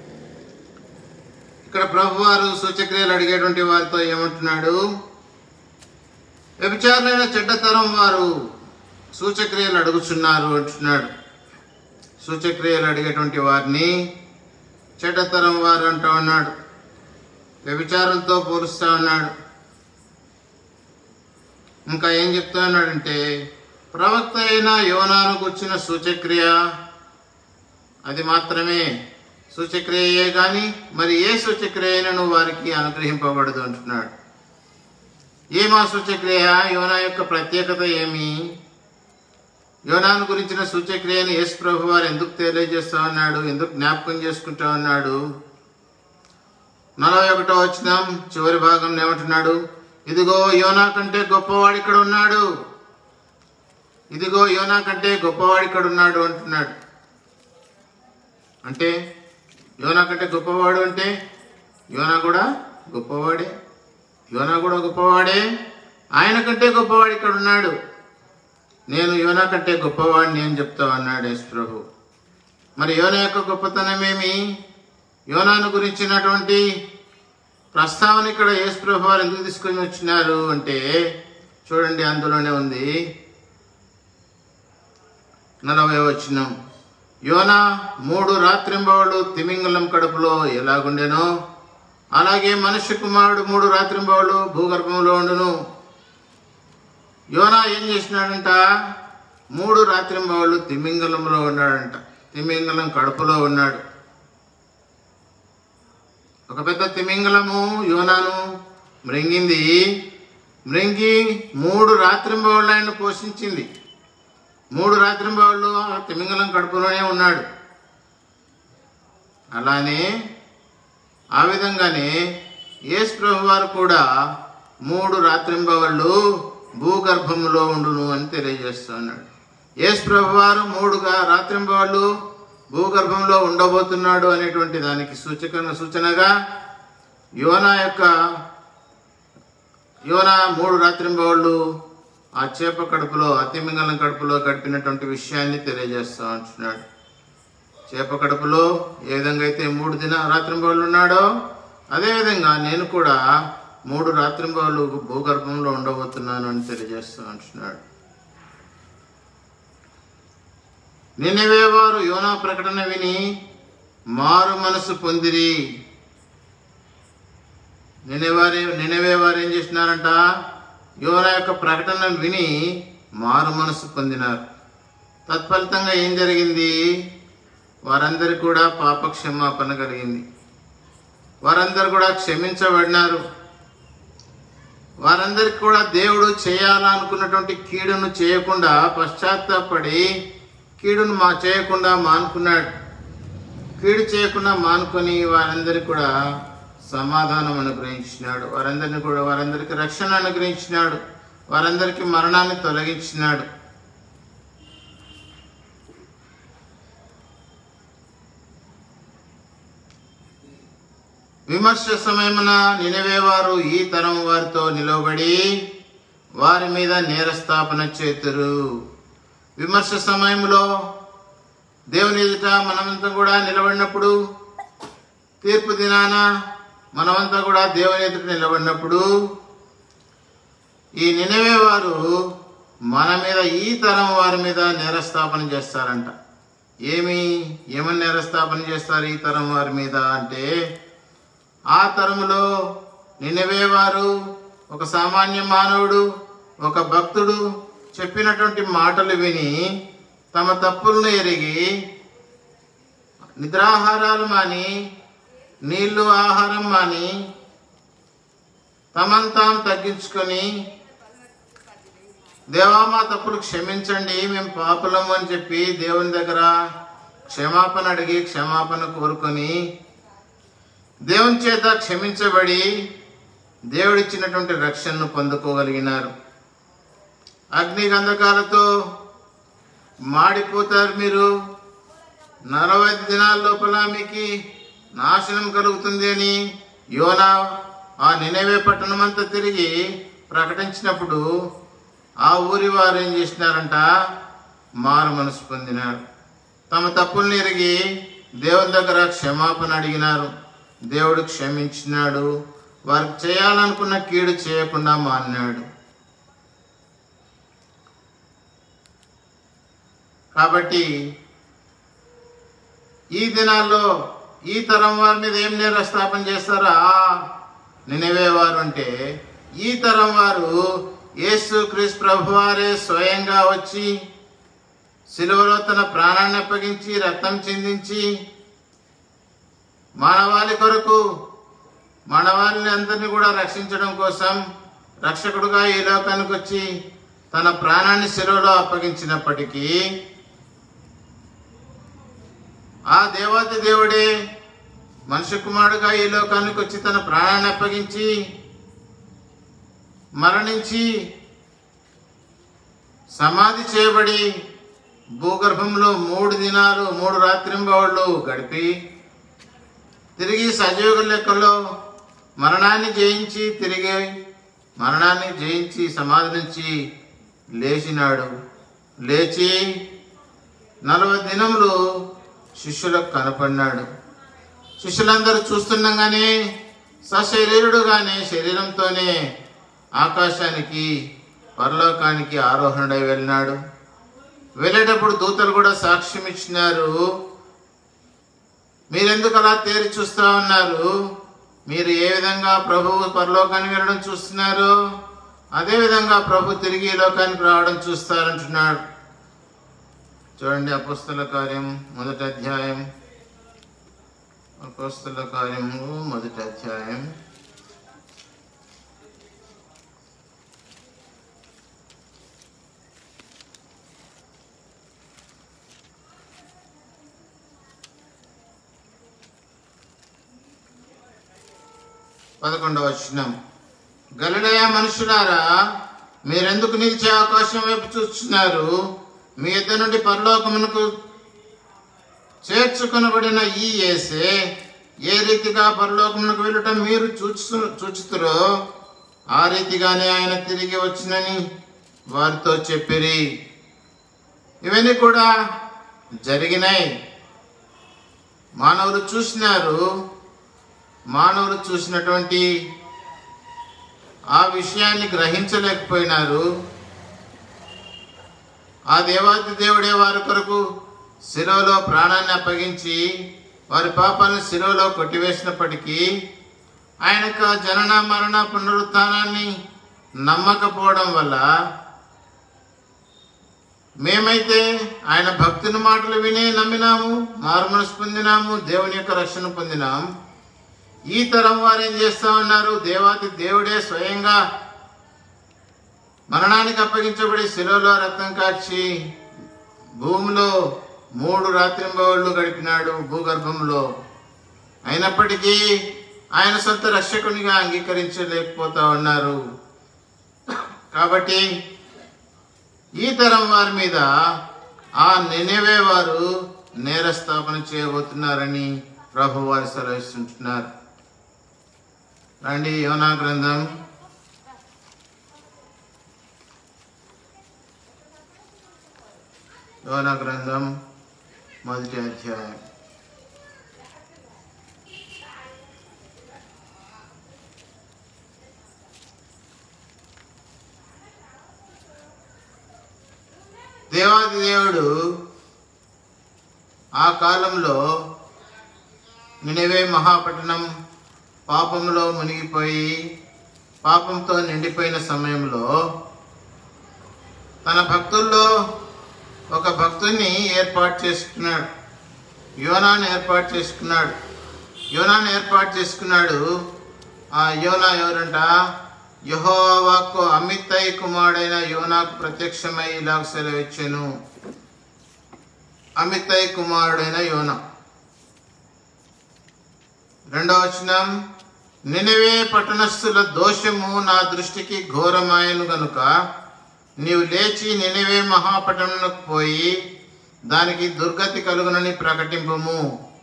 ఇక్కడ ప్రభువారు సూచక్రియలు అడిగేటువంటి వారితో ఏమంటున్నాడు వ్యభిచారులైన చెడ్డతరం వారు సూచక్రియలు అడుగుచున్నారు అంటున్నాడు సూచక్రియలు అడిగేటువంటి వారిని చెడ్డతరం వారు అంటూ ఉన్నాడు వ్యభిచారంతో పోలుస్తూ ఉన్నాడు ఇంకా ఏం చెప్తా ఉన్నాడంటే ప్రవక్త అయిన యోనాను గుర్చిన సూచక్రియ అది మాత్రమే సూచక్రియయే కానీ మరి ఏ సూచక్రియ అయినను వారికి అనుగ్రహింపబడదు అంటున్నాడు ఏమా సూచక్రియ యోనా యొక్క ప్రత్యేకత ఏమి యోనాను గురించిన సూచక్రియను యేసు ప్రభు వారు ఎందుకు తెలియజేస్తా ఉన్నాడు ఎందుకు జ్ఞాపకం చేసుకుంటా ఉన్నాడు నలభై ఒకటో వచ్చిన చివరి భాగం ఏమంటున్నాడు ఇదిగో యోనా కంటే గొప్పవాడు ఇక్కడ ఉన్నాడు ఇదిగో యోనా కంటే గొప్పవాడు ఇక్కడ ఉన్నాడు అంటున్నాడు అంటే యోనా కంటే గొప్పవాడు అంటే యోనా కూడా గొప్పవాడే యోనా కూడా గొప్పవాడే ఆయన కంటే గొప్పవాడు ఇక్కడ ఉన్నాడు నేను యోనా కంటే గొప్పవాడిని అని చెప్తా అన్నాడు యేసు ప్రభు మరి యోనా యొక్క గొప్పతనం ఏమి యోనాను గురించినటువంటి ప్రస్తావన ఇక్కడ యేసు ప్రభు వారు ఎందుకు తీసుకొని వచ్చినారు అంటే చూడండి అందులోనే ఉంది నలభై వచ్చిన యోనా మూడు రాత్రింబవళ్ళు తిమింగలం కడుపులో ఎలాగుండెనో అలాగే మనుష్య కుమారుడు మూడు రాత్రింబవళ్ళు భూగర్భంలో ఉండును యోనా ఏం చేసినాడంట మూడు రాత్రింబవళ్ళు తిమింగలంలో ఉన్నాడంట తిమింగలం కడుపులో ఉన్నాడు ఒక పెద్ద తిమింగలము యోనాను మృంగింది మృంగి మూడు రాత్రింబవళ్ళు ఆయన పోషించింది మూడు రాత్రింబవళ్ళు ఆ తిమింగలం కడుపులోనే ఉన్నాడు అలానే ఆ విధంగానే యేసు ప్రభు వారు కూడా మూడు రాత్రింబవళ్ళు భూగర్భములో ఉండును అని తెలియజేస్తున్నాడు యేసు ప్రభు వారు మూడుగా రాత్రింబవళ్ళు భూగర్భంలో ఉండబోతున్నాడు అనేటువంటి దానికి సూచక సూచనగా యోనా యొక్క యోనా మూడు రాత్రింబవళ్ళు ఆ చేప కడుపులో అతిమింగళం కడుపులో గడిపినటువంటి విషయాన్ని తెలియజేస్తా ఉంటున్నాడు చేప కడుపులో ఏ విధంగా అయితే మూడు దిన రాత్రింబవళ్ళు ఉన్నాడో అదేవిధంగా నేను కూడా మూడు రాత్రింబవళ్ళు భూగర్భంలో ఉండబోతున్నాను అని తెలియజేస్తూ ఉంటున్నాడు నిన్నవే వారు యోనా ప్రకటన విని మారు మనసు పొందిరి నినవారి నినవే వారు ఏం చేసినారంట యోన యొక్క ప్రకటనను విని మారు మనసు పొందినారు తత్ఫలితంగా ఏం జరిగింది వారందరికి కూడా పాప క్షమాపణ కలిగింది వారందరూ కూడా క్షమించబడినారు వారందరికి కూడా దేవుడు చేయాలనుకున్నటువంటి కీడును చేయకుండా పశ్చాత్తాపడి కీడును మా చేయకుండా మానుకున్నాడు కీడు చేయకుండా మానుకొని వారందరికి కూడా సమాధానం అనుగ్రహించినాడు వారందరిని కూడా వారందరికి రక్షణ అనుగ్రహించినాడు వారందరికి మరణాన్ని తొలగించినాడు విమర్శ సమయమున నినవేవారు ఈ తరం వారితో నిలవబడి వారి మీద నేరస్థాపన చేతురు విమర్శ సమయంలో దేవుని ఎదుట మనమంతా కూడా నిలబడినప్పుడు తీర్పు దినాన మనమంతా కూడా దేవుని ఎదుట నిలబడినప్పుడు ఈ నినవే వారు మన మీద ఈ తరం వారి మీద నేరస్థాపన చేస్తారంట ఏమి ఏమని నేరస్థాపన చేస్తారు ఈ తరం వారి మీద అంటే ఆ తరములో నినవే వారు ఒక సామాన్య మానవుడు ఒక భక్తుడు చెప్పినటువంటి మాటలు విని తమ తప్పులను ఎరిగి నిద్రాహారాలు మాని నీళ్లు ఆహారం మాని తమను తాము తగ్గించుకొని దేవా మా తప్పులు క్షమించండి మేము పాపులము అని చెప్పి దేవుని దగ్గర క్షమాపణ అడిగి క్షమాపణ కోరుకొని దేవుని చేత క్షమించబడి దేవుడిచ్చినటువంటి రక్షణను పొందుకోగలిగినారు అగ్ని గంధకాలతో మాడిపోతారు మీరు నలభై దినాల లోపల మీకు నాశనం కలుగుతుంది అని యోనా ఆ నినేవే పట్టణం అంతా తిరిగి ప్రకటించినప్పుడు ఆ ఊరి వారు ఏం చేసినారంట మారు మనసు పొందినారు తమ తప్పుల్ని ఎరిగి దేవుని దగ్గర క్షమాపణ అడిగినారు దేవుడు క్షమించినాడు వారికి చేయాలనుకున్న కీడు చేయకుండా మాన్నాడు కాబట్టి ఈ దినాల్లో ఈ తరం వారి మీద ఏం నేరస్థాపన చేస్తారా నినవేవారు అంటే ఈ తరం వారు యేసు క్రీస్తు ప్రభు వారే స్వయంగా వచ్చి సిలువలో తన ప్రాణాన్ని అప్పగించి రక్తం చిందించి మానవాళి కొరకు మానవాళిని అందరినీ కూడా రక్షించడం కోసం రక్షకుడుగా ఈ లోకానికి వచ్చి తన ప్రాణాన్ని శిలువలో అప్పగించినప్పటికీ ఆ దేవాతి దేవుడే మనుష్య కుమారుడుగా ఈ లోకానికి వచ్చి తన ప్రాణాన్ని అప్పగించి మరణించి సమాధి చేయబడి భూగర్భంలో మూడు దినాలు మూడు రాత్రింబవళ్ళు గడిపి తిరిగి సజీవుల లెక్కలో మరణాన్ని జయించి తిరిగి మరణాన్ని జయించి సమాధి నుంచి లేచినాడు లేచి నలభై దినములు శిష్యులకు కనపడినాడు శిష్యులందరూ చూస్తుండగానే సశరీరుడుగానే శరీరంతోనే ఆకాశానికి పరలోకానికి ఆరోహణుడై వెళ్ళినాడు వెళ్ళేటప్పుడు దూతలు కూడా సాక్ష్యం ఇచ్చినారు మీరెందుకు అలా తేరి చూస్తా ఉన్నారు మీరు ఏ విధంగా ప్రభువు పరలోకానికి వెళ్ళడం చూస్తున్నారు అదే విధంగా ప్రభు తిరిగి ఈ లోకానికి రావడం చూస్తారంటున్నాడు చూడండి అపుస్తల కార్యం మొదటి అధ్యాయం అపుస్తల కార్యము మొదటి అధ్యాయం పదకొండవ వచనం గలిలయ మనుషులారా మీరెందుకు నిలిచే అవకాశం వైపు చూస్తున్నారు మీ ఇద్దరు నుండి పరలోకమునకు చేర్చుకొనబడిన ఈ యేసే ఏ రీతిగా పరలోకమునకు వెళ్ళటం మీరు చూచు చూచుతురో ఆ రీతిగానే ఆయన తిరిగి వచ్చినని వారితో చెప్పిరి ఇవన్నీ కూడా జరిగినాయి మానవులు చూసినారు మానవులు చూసినటువంటి ఆ విషయాన్ని గ్రహించలేకపోయినారు ఆ దేవాది దేవుడే వారి కొరకు శిలువలో ప్రాణాన్ని అప్పగించి వారి పాపాలను శిలువలో కొట్టివేసినప్పటికీ ఆయన యొక్క జనన మరణ పునరుత్థానాన్ని నమ్మకపోవడం వల్ల మేమైతే ఆయన భక్తుని మాటలు వినే నమ్మినాము మారుమనసు పొందినాము దేవుని యొక్క రక్షణ పొందినాం ఈ తరం వారు ఏం చేస్తా ఉన్నారు దేవాది దేవుడే స్వయంగా మరణానికి అప్పగించబడి శిలువలో రక్తం కార్చి భూమిలో మూడు రాత్రింబవళ్ళు గడిపినాడు భూగర్భంలో అయినప్పటికీ ఆయన సొంత రక్షకునిగా అంగీకరించలేకపోతా ఉన్నారు కాబట్టి ఈ తరం వారి మీద ఆ నినేవే వారు నేరస్థాపన చేయబోతున్నారని ప్రభు వారు సెలవిస్తుంటున్నారు రండి యోనా గ్రంథం యోనా గ్రంథం మొదటి అధ్యాయం దేవాది దేవుడు ఆ కాలంలో నినవే మహాపట్టణం పాపంలో మునిగిపోయి పాపంతో నిండిపోయిన సమయంలో తన భక్తుల్లో ఒక భక్తుని ఏర్పాటు చేసుకున్నాడు యోనాను ఏర్పాటు చేసుకున్నాడు యోనాను ఏర్పాటు చేసుకున్నాడు ఆ యోనా ఎవరంట యహోవాకు అమితయ్ కుమారుడైన యోనాకు ప్రత్యక్షమై ఇలాగ సెలవిచ్చాను అమితయ్ కుమారుడైన యోనా రెండవ వచనం నినవే పట్టణస్థుల దోషము నా దృష్టికి ఘోరమాయను గనుక నీవు లేచి నినవే మహాపట్టణమునకు పోయి దానికి దుర్గతి కలుగునని ప్రకటింపము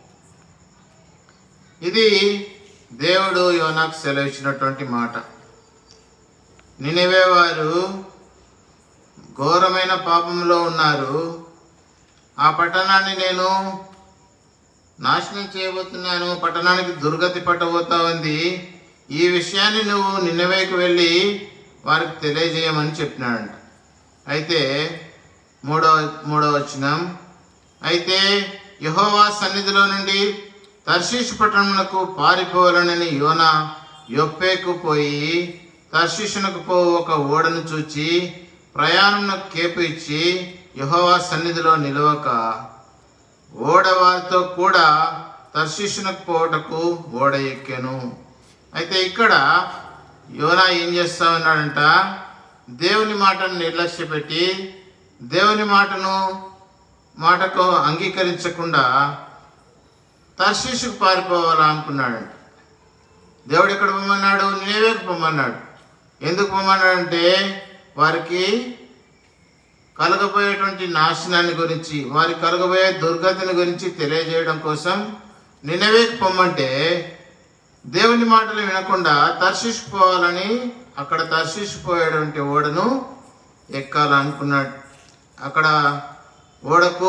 ఇది దేవుడు యోనాకు సెలవిచ్చినటువంటి మాట నినవే వారు ఘోరమైన పాపంలో ఉన్నారు ఆ పట్టణాన్ని నేను నాశనం చేయబోతున్నాను పట్టణానికి దుర్గతి పట్టబోతా ఉంది ఈ విషయాన్ని నువ్వు నిన్నవేకి వెళ్ళి వారికి తెలియజేయమని చెప్పినాడంట అయితే మూడో మూడో వచనం అయితే యహోవా సన్నిధిలో నుండి తర్షీషు పట్టణమునకు పారిపోవాలనని యోన యొప్పేకు పోయి తర్షీషునకు పో ఒక ఓడను చూచి ప్రయాణమునకు కేపు ఇచ్చి యహోవా సన్నిధిలో నిలవక ఓడవారితో కూడా తర్శిష్యునకు పోవటకు ఓడ ఎక్కాను అయితే ఇక్కడ యోనా ఏం చేస్తా ఉన్నాడంట దేవుని మాటను నిర్లక్ష్యపెట్టి దేవుని మాటను మాటకు అంగీకరించకుండా తర్శిష్యుకు పారిపోవాలా అనుకున్నాడంట దేవుడు ఎక్కడ పొమ్మన్నాడు నేవేకు పొమ్మన్నాడు ఎందుకు పొమ్మన్నాడంటే వారికి కలగబోయేటువంటి నాశనాన్ని గురించి వారి కలగబోయే దుర్గతిని గురించి తెలియజేయడం కోసం నినవేకి పొమ్మంటే దేవుని మాటలు వినకుండా తర్శిసిపోవాలని అక్కడ తర్శిసిపోయేటువంటి ఓడను ఎక్కాలనుకున్నాడు అక్కడ ఓడకు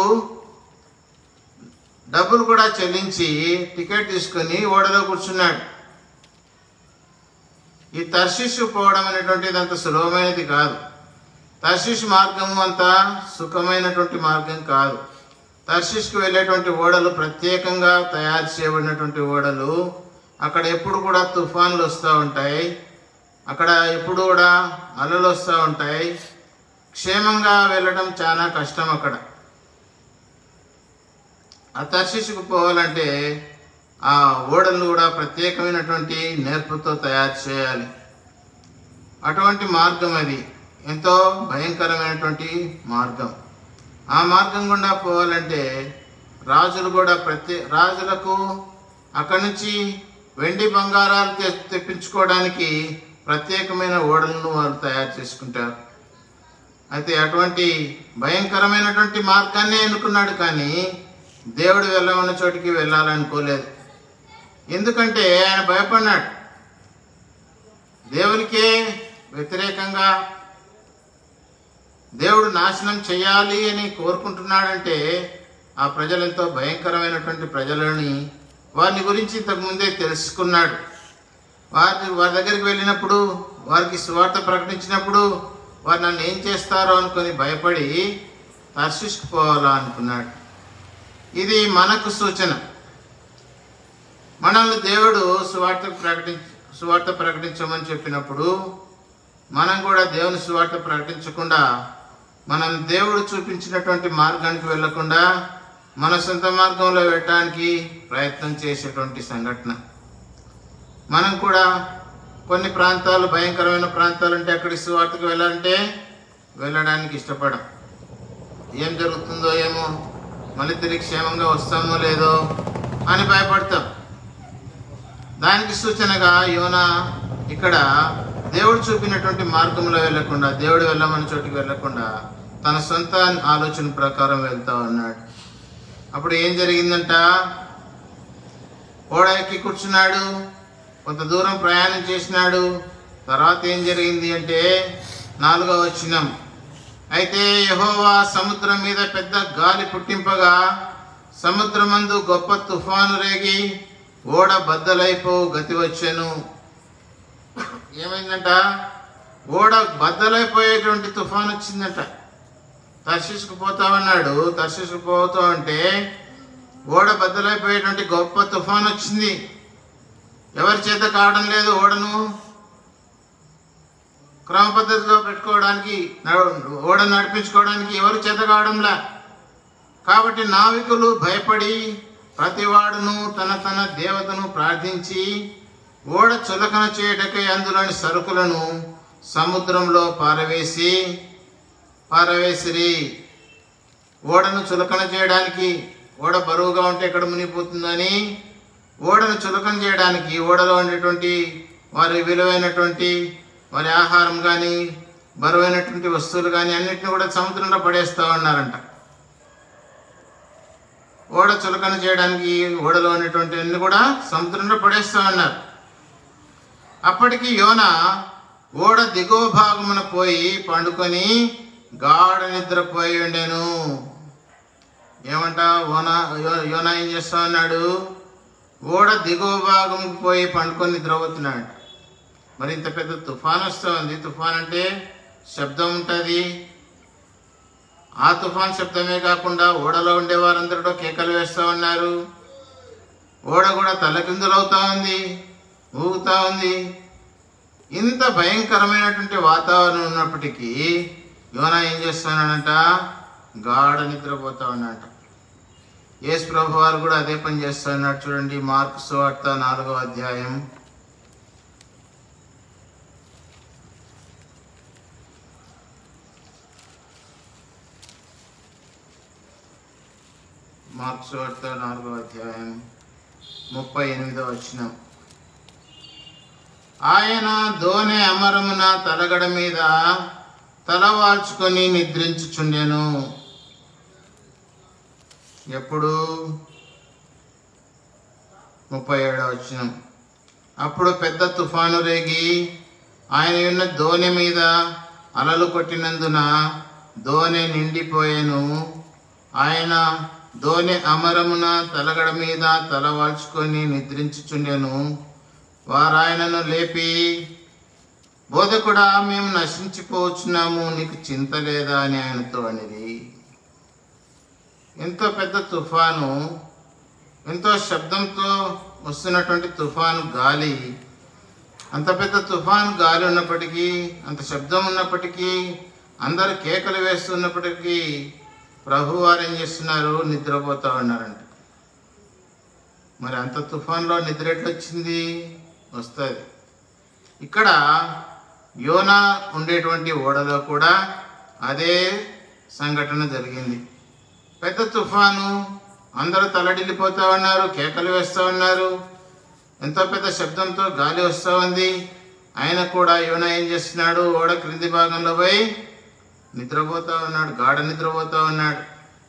డబ్బులు కూడా చెల్లించి టికెట్ తీసుకొని ఓడలో కూర్చున్నాడు ఈ తర్శిషు పోవడం అనేటువంటిది అంత సులభమైనది కాదు తర్షిష్ మార్గము అంత సుఖమైనటువంటి మార్గం కాదు తర్షిష్కి వెళ్ళేటువంటి ఓడలు ప్రత్యేకంగా తయారు చేయబడినటువంటి ఓడలు అక్కడ ఎప్పుడు కూడా తుఫాన్లు వస్తూ ఉంటాయి అక్కడ ఎప్పుడు కూడా అలలు వస్తూ ఉంటాయి క్షేమంగా వెళ్ళడం చాలా కష్టం అక్కడ ఆ తర్షిష్కు పోవాలంటే ఆ ఓడలు కూడా ప్రత్యేకమైనటువంటి నేర్పుతో తయారు చేయాలి అటువంటి మార్గం అది ఎంతో భయంకరమైనటువంటి మార్గం ఆ మార్గం గుండా పోవాలంటే రాజులు కూడా ప్రత్యే రాజులకు అక్కడి నుంచి వెండి బంగారాలు తె- తెప్పించుకోవడానికి ప్రత్యేకమైన ఓడలను వారు తయారు చేసుకుంటారు అయితే అటువంటి భయంకరమైనటువంటి మార్గాన్ని ఎన్నుకున్నాడు కానీ దేవుడు వెళ్ళమన్న చోటికి వెళ్ళాలనుకోలేదు ఎందుకంటే ఆయన భయపడినాడు దేవునికే వ్యతిరేకంగా దేవుడు నాశనం చేయాలి అని కోరుకుంటున్నాడంటే ఆ ప్రజలు ఎంతో భయంకరమైనటువంటి ప్రజలని వారిని గురించి ఇంతకు ముందే తెలుసుకున్నాడు వారి వారి దగ్గరికి వెళ్ళినప్పుడు వారికి స్వార్థ ప్రకటించినప్పుడు వారు నన్ను ఏం చేస్తారో అనుకొని భయపడి తర్శిష్కు పోవాలా అనుకున్నాడు ఇది మనకు సూచన మనల్ని దేవుడు సువార్త ప్రకటించ సువార్త ప్రకటించమని చెప్పినప్పుడు మనం కూడా దేవుని సువార్త ప్రకటించకుండా మనం దేవుడు చూపించినటువంటి మార్గానికి వెళ్లకుండా మన సొంత మార్గంలో వెళ్ళడానికి ప్రయత్నం చేసేటువంటి సంఘటన మనం కూడా కొన్ని ప్రాంతాలు భయంకరమైన ప్రాంతాలు ఉంటే అక్కడికి సువార్తకు వెళ్ళాలంటే వెళ్ళడానికి ఇష్టపడం ఏం జరుగుతుందో ఏమో మళ్ళీ తిరిగి క్షేమంగా వస్తామో లేదో అని భయపడతాం దానికి సూచనగా యోన ఇక్కడ దేవుడు చూపినటువంటి మార్గంలో వెళ్లకుండా దేవుడు వెళ్ళమని చోటికి వెళ్లకుండా తన సొంత ఆలోచన ప్రకారం వెళ్తా ఉన్నాడు అప్పుడు ఏం జరిగిందంట ఓడ ఎక్కి కూర్చున్నాడు కొంత దూరం ప్రయాణం చేసినాడు తర్వాత ఏం జరిగింది అంటే నాలుగో వచ్చినం అయితే యెహోవా సముద్రం మీద పెద్ద గాలి పుట్టింపగా సముద్రమందు గొప్ప తుఫాను రేగి ఓడ బద్దలైపోవు గతి వచ్చెను ఏమైందంట ఓడ బద్దలైపోయేటువంటి తుఫాన్ వచ్చిందంట తర్శిసుకు పోతామన్నాడు తర్శిసుకు పోతా అంటే ఓడ బద్దలైపోయేటువంటి గొప్ప తుఫాన్ వచ్చింది ఎవరి చేత కావడం లేదు ఓడను క్రమ పద్ధతిలో పెట్టుకోవడానికి నడ- ఓడ నడిపించుకోవడానికి ఎవరు చేత కావడంలా కాబట్టి నావికులు భయపడి ప్రతివాడును తన తన దేవతను ప్రార్థించి ఓడ చులకన చేయటకై అందులోని సరుకులను సముద్రంలో పారవేసి పారవేసిరి ఓడను చులకన చేయడానికి ఓడ బరువుగా ఉంటే ఎక్కడ మునిగిపోతుందని ఓడను చులకన చేయడానికి ఓడలో ఉండేటువంటి వారి విలువైనటువంటి వారి ఆహారం కానీ బరువైనటువంటి వస్తువులు కానీ అన్నిటిని కూడా సముద్రంలో పడేస్తూ ఉన్నారంట ఓడ చులకన చేయడానికి ఓడలో ఉన్నటువంటి అన్ని కూడా సముద్రంలో పడేస్తూ ఉన్నారు అప్పటికి యోన ఓడ దిగువ భాగమున పోయి పండుకొని గాఢ నిద్రపోయి ఉండెను ఏమంట ఓన యో- యోన ఏం చేస్తా ఉన్నాడు ఓడ దిగువ భాగం పోయి పండుకొని నిద్రపోతున్నాడు మరి ఇంత పెద్ద తుఫాన్ వస్తుంది తుఫాన్ అంటే శబ్దం ఉంటుంది ఆ తుఫాన్ శబ్దమే కాకుండా ఓడలో ఉండే వారందరూ కేకలు వేస్తూ ఉన్నారు ఓడ కూడా తలకిందులవుతా ఉంది ఊగుతా ఉంది ఇంత భయంకరమైనటువంటి వాతావరణం ఉన్నప్పటికీ యోనా ఏం చేస్తున్నాడంట గాఢ నిద్రపోతా ఉన్నాడట యేసు ప్రభు వారు కూడా అదే పని చేస్తూ ఉన్నాడు చూడండి మార్కు సువార్త నాలుగో అధ్యాయం మార్క్స్ వార్త నాలుగో అధ్యాయం ముప్పై ఎనిమిదో వచ్చిన ఆయన దోనె అమరమున తలగడ మీద తలవాల్చుకొని నిద్రించుచుండెను ఎప్పుడు ముప్పై ఏడో వచ్చిన అప్పుడు పెద్ద తుఫాను రేగి ఆయన ఉన్న దోణి మీద అలలు కొట్టినందున దోణి నిండిపోయాను ఆయన దోణి అమరమున తలగడ మీద తల వాల్చుకొని నిద్రించుచుండెను వారాయనను లేపి బోధకుడా మేము నశించిపోవచ్చున్నాము నీకు చింత లేదా అని ఆయనతో అనేది ఎంతో పెద్ద తుఫాను ఎంతో శబ్దంతో వస్తున్నటువంటి తుఫాను గాలి అంత పెద్ద తుఫాను గాలి ఉన్నప్పటికీ అంత శబ్దం ఉన్నప్పటికీ అందరు కేకలు వేస్తున్నప్పటికీ ప్రభు వారు ఏం చేస్తున్నారు నిద్రపోతా ఉన్నారంట మరి అంత తుఫాన్లో నిద్ర ఎట్లా వచ్చింది వస్తుంది ఇక్కడ యోనా ఉండేటువంటి ఓడలో కూడా అదే సంఘటన జరిగింది పెద్ద తుఫాను అందరూ తలడిల్లిపోతా ఉన్నారు కేకలు వేస్తూ ఉన్నారు ఎంతో పెద్ద శబ్దంతో గాలి వస్తూ ఉంది ఆయన కూడా యోనా ఏం చేస్తున్నాడు ఓడ క్రింది భాగంలో పోయి నిద్రపోతా ఉన్నాడు గాఢ నిద్రపోతా ఉన్నాడు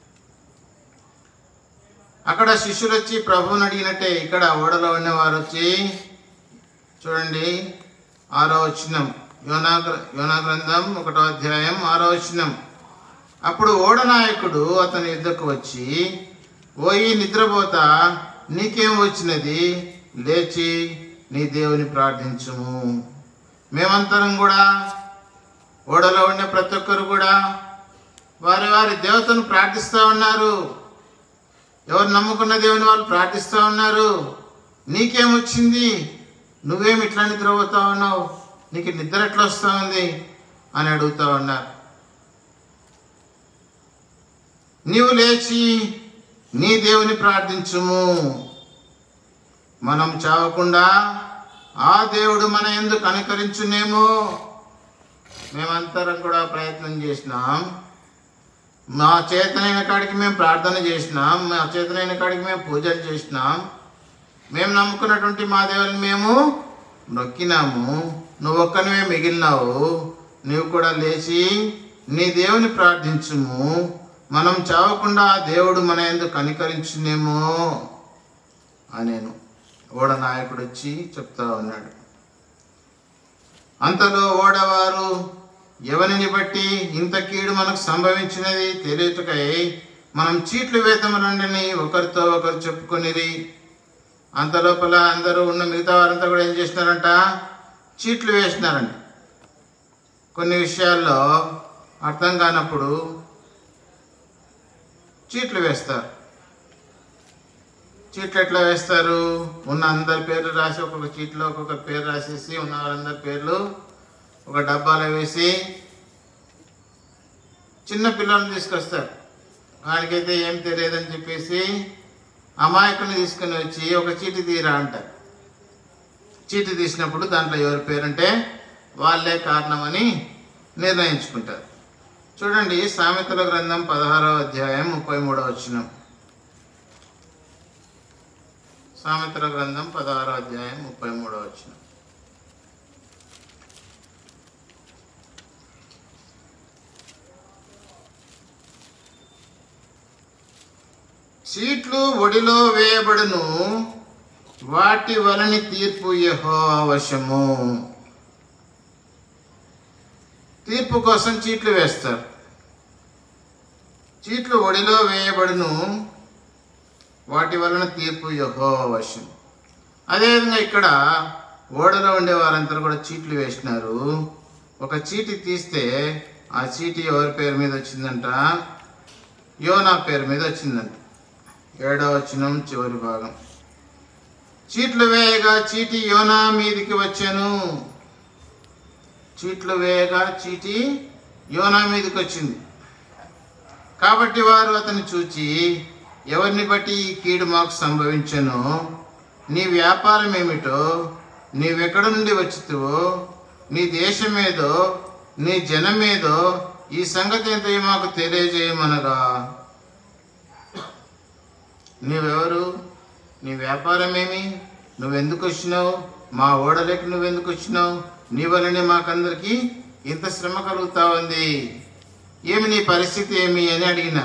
అక్కడ శిష్యులు వచ్చి ప్రభువుని అడిగినట్టే ఇక్కడ ఓడలో ఉన్నవారు వచ్చి చూడండి ఆరో వచనం యోనా గ్ర- యోనా గ్రంథం ఒకటో అధ్యాయం ఆరో వచనం అప్పుడు ఓడనాయకుడు అతని యుద్ధకు వచ్చి ఓయి నిద్రపోతా నీకేం వచ్చినది లేచి నీ దేవుని ప్రార్థించుము మేమంతరం కూడా ఓడలో ఉండే ప్రతి ఒక్కరు కూడా వారి వారి దేవతను ప్రార్థిస్తూ ఉన్నారు ఎవరు నమ్ముకున్న దేవుని వాళ్ళు ప్రార్థిస్తూ ఉన్నారు నీకేమొచ్చింది నువ్వేమి ఇట్లా నిద్రపోతా ఉన్నావు నీకు నిద్ర ఎట్లా వస్తా ఉంది అని అడుగుతా ఉన్నారు నీవు లేచి నీ దేవుని ప్రార్థించుము మనం చావకుండా ఆ దేవుడు మన ఎందుకు కనికరించునేమో మేమంతరం కూడా ప్రయత్నం చేసినాం మా చేతనైన కాడికి మేము ప్రార్థన చేసినాం మా చేతనైన కాడికి మేము పూజలు చేసినాం మేము నమ్ముకున్నటువంటి మా దేవుని మేము నొక్కినాము నువ్వు ఒక్కనివే మిగిలినావు నువ్వు కూడా లేచి నీ దేవుని ప్రార్థించుము మనం చావకుండా ఆ దేవుడు మన ఎందుకు కనికరించునేమో అనేను ఓడ నాయకుడు వచ్చి చెప్తా ఉన్నాడు అంతలో ఓడవారు ఎవరిని బట్టి ఇంత కీడు మనకు సంభవించినది తెలియటకై మనం చీట్లు వేతమనండి ఒకరితో ఒకరు చెప్పుకొనిరి అంత లోపల అందరూ ఉన్న మిగతా వారంతా కూడా ఏం చేసినారంట చీట్లు వేసినారండి కొన్ని విషయాల్లో అర్థం కానప్పుడు చీట్లు వేస్తారు చీట్లు ఎట్లా వేస్తారు ఉన్న అందరి పేర్లు రాసి ఒక్కొక్క చీట్లో ఒక్కొక్క పేరు రాసేసి ఉన్న వాళ్ళందరి పేర్లు ఒక డబ్బాలో వేసి చిన్న పిల్లల్ని తీసుకొస్తారు వాడికైతే ఏం తెలియదని చెప్పేసి అమాయకుని తీసుకుని వచ్చి ఒక చీటి తీరా అంటారు చీటి తీసినప్పుడు దాంట్లో ఎవరి పేరంటే వాళ్ళే కారణమని నిర్ణయించుకుంటారు చూడండి సామెతల గ్రంథం పదహారవ అధ్యాయం ముప్పై మూడవ వచనం సామెతల గ్రంథం పదహారవ అధ్యాయం ముప్పై మూడవ వచనం చీట్లు ఒడిలో వేయబడును వాటి వలని తీర్పు యహో అవశ్యము తీర్పు కోసం చీట్లు వేస్తారు చీట్లు ఒడిలో వేయబడును వాటి వలన తీర్పు యహో అవశ్యం అదేవిధంగా ఇక్కడ ఓడలో ఉండే వారంతా కూడా చీట్లు వేసినారు ఒక చీటి తీస్తే ఆ చీటి ఎవరి పేరు మీద వచ్చిందంట యోనా పేరు మీద వచ్చిందంట ఏడవ వచనం చివరి భాగం చీట్లు వేయగా చీటి యోనా మీదికి వచ్చాను చీట్లు వేయగా చీటి యోనా మీదకి వచ్చింది కాబట్టి వారు అతన్ని చూచి ఎవరిని బట్టి ఈ కీడు మాకు సంభవించను నీ వ్యాపారం ఏమిటో నీవెక్కడ నుండి వచ్చితువో నీ దేశమేదో నీ జనమేదో ఈ సంగతి ఎంత మాకు తెలియజేయమనగా నీవెవరు నీ వ్యాపారం ఏమి నువ్వెందుకు వచ్చినావు మా ఓడలేకి నువ్వెందుకు వచ్చినావు నీ వల్లనే మాకందరికి ఇంత శ్రమ కలుగుతా ఉంది ఏమి నీ పరిస్థితి ఏమి అని అడిగిన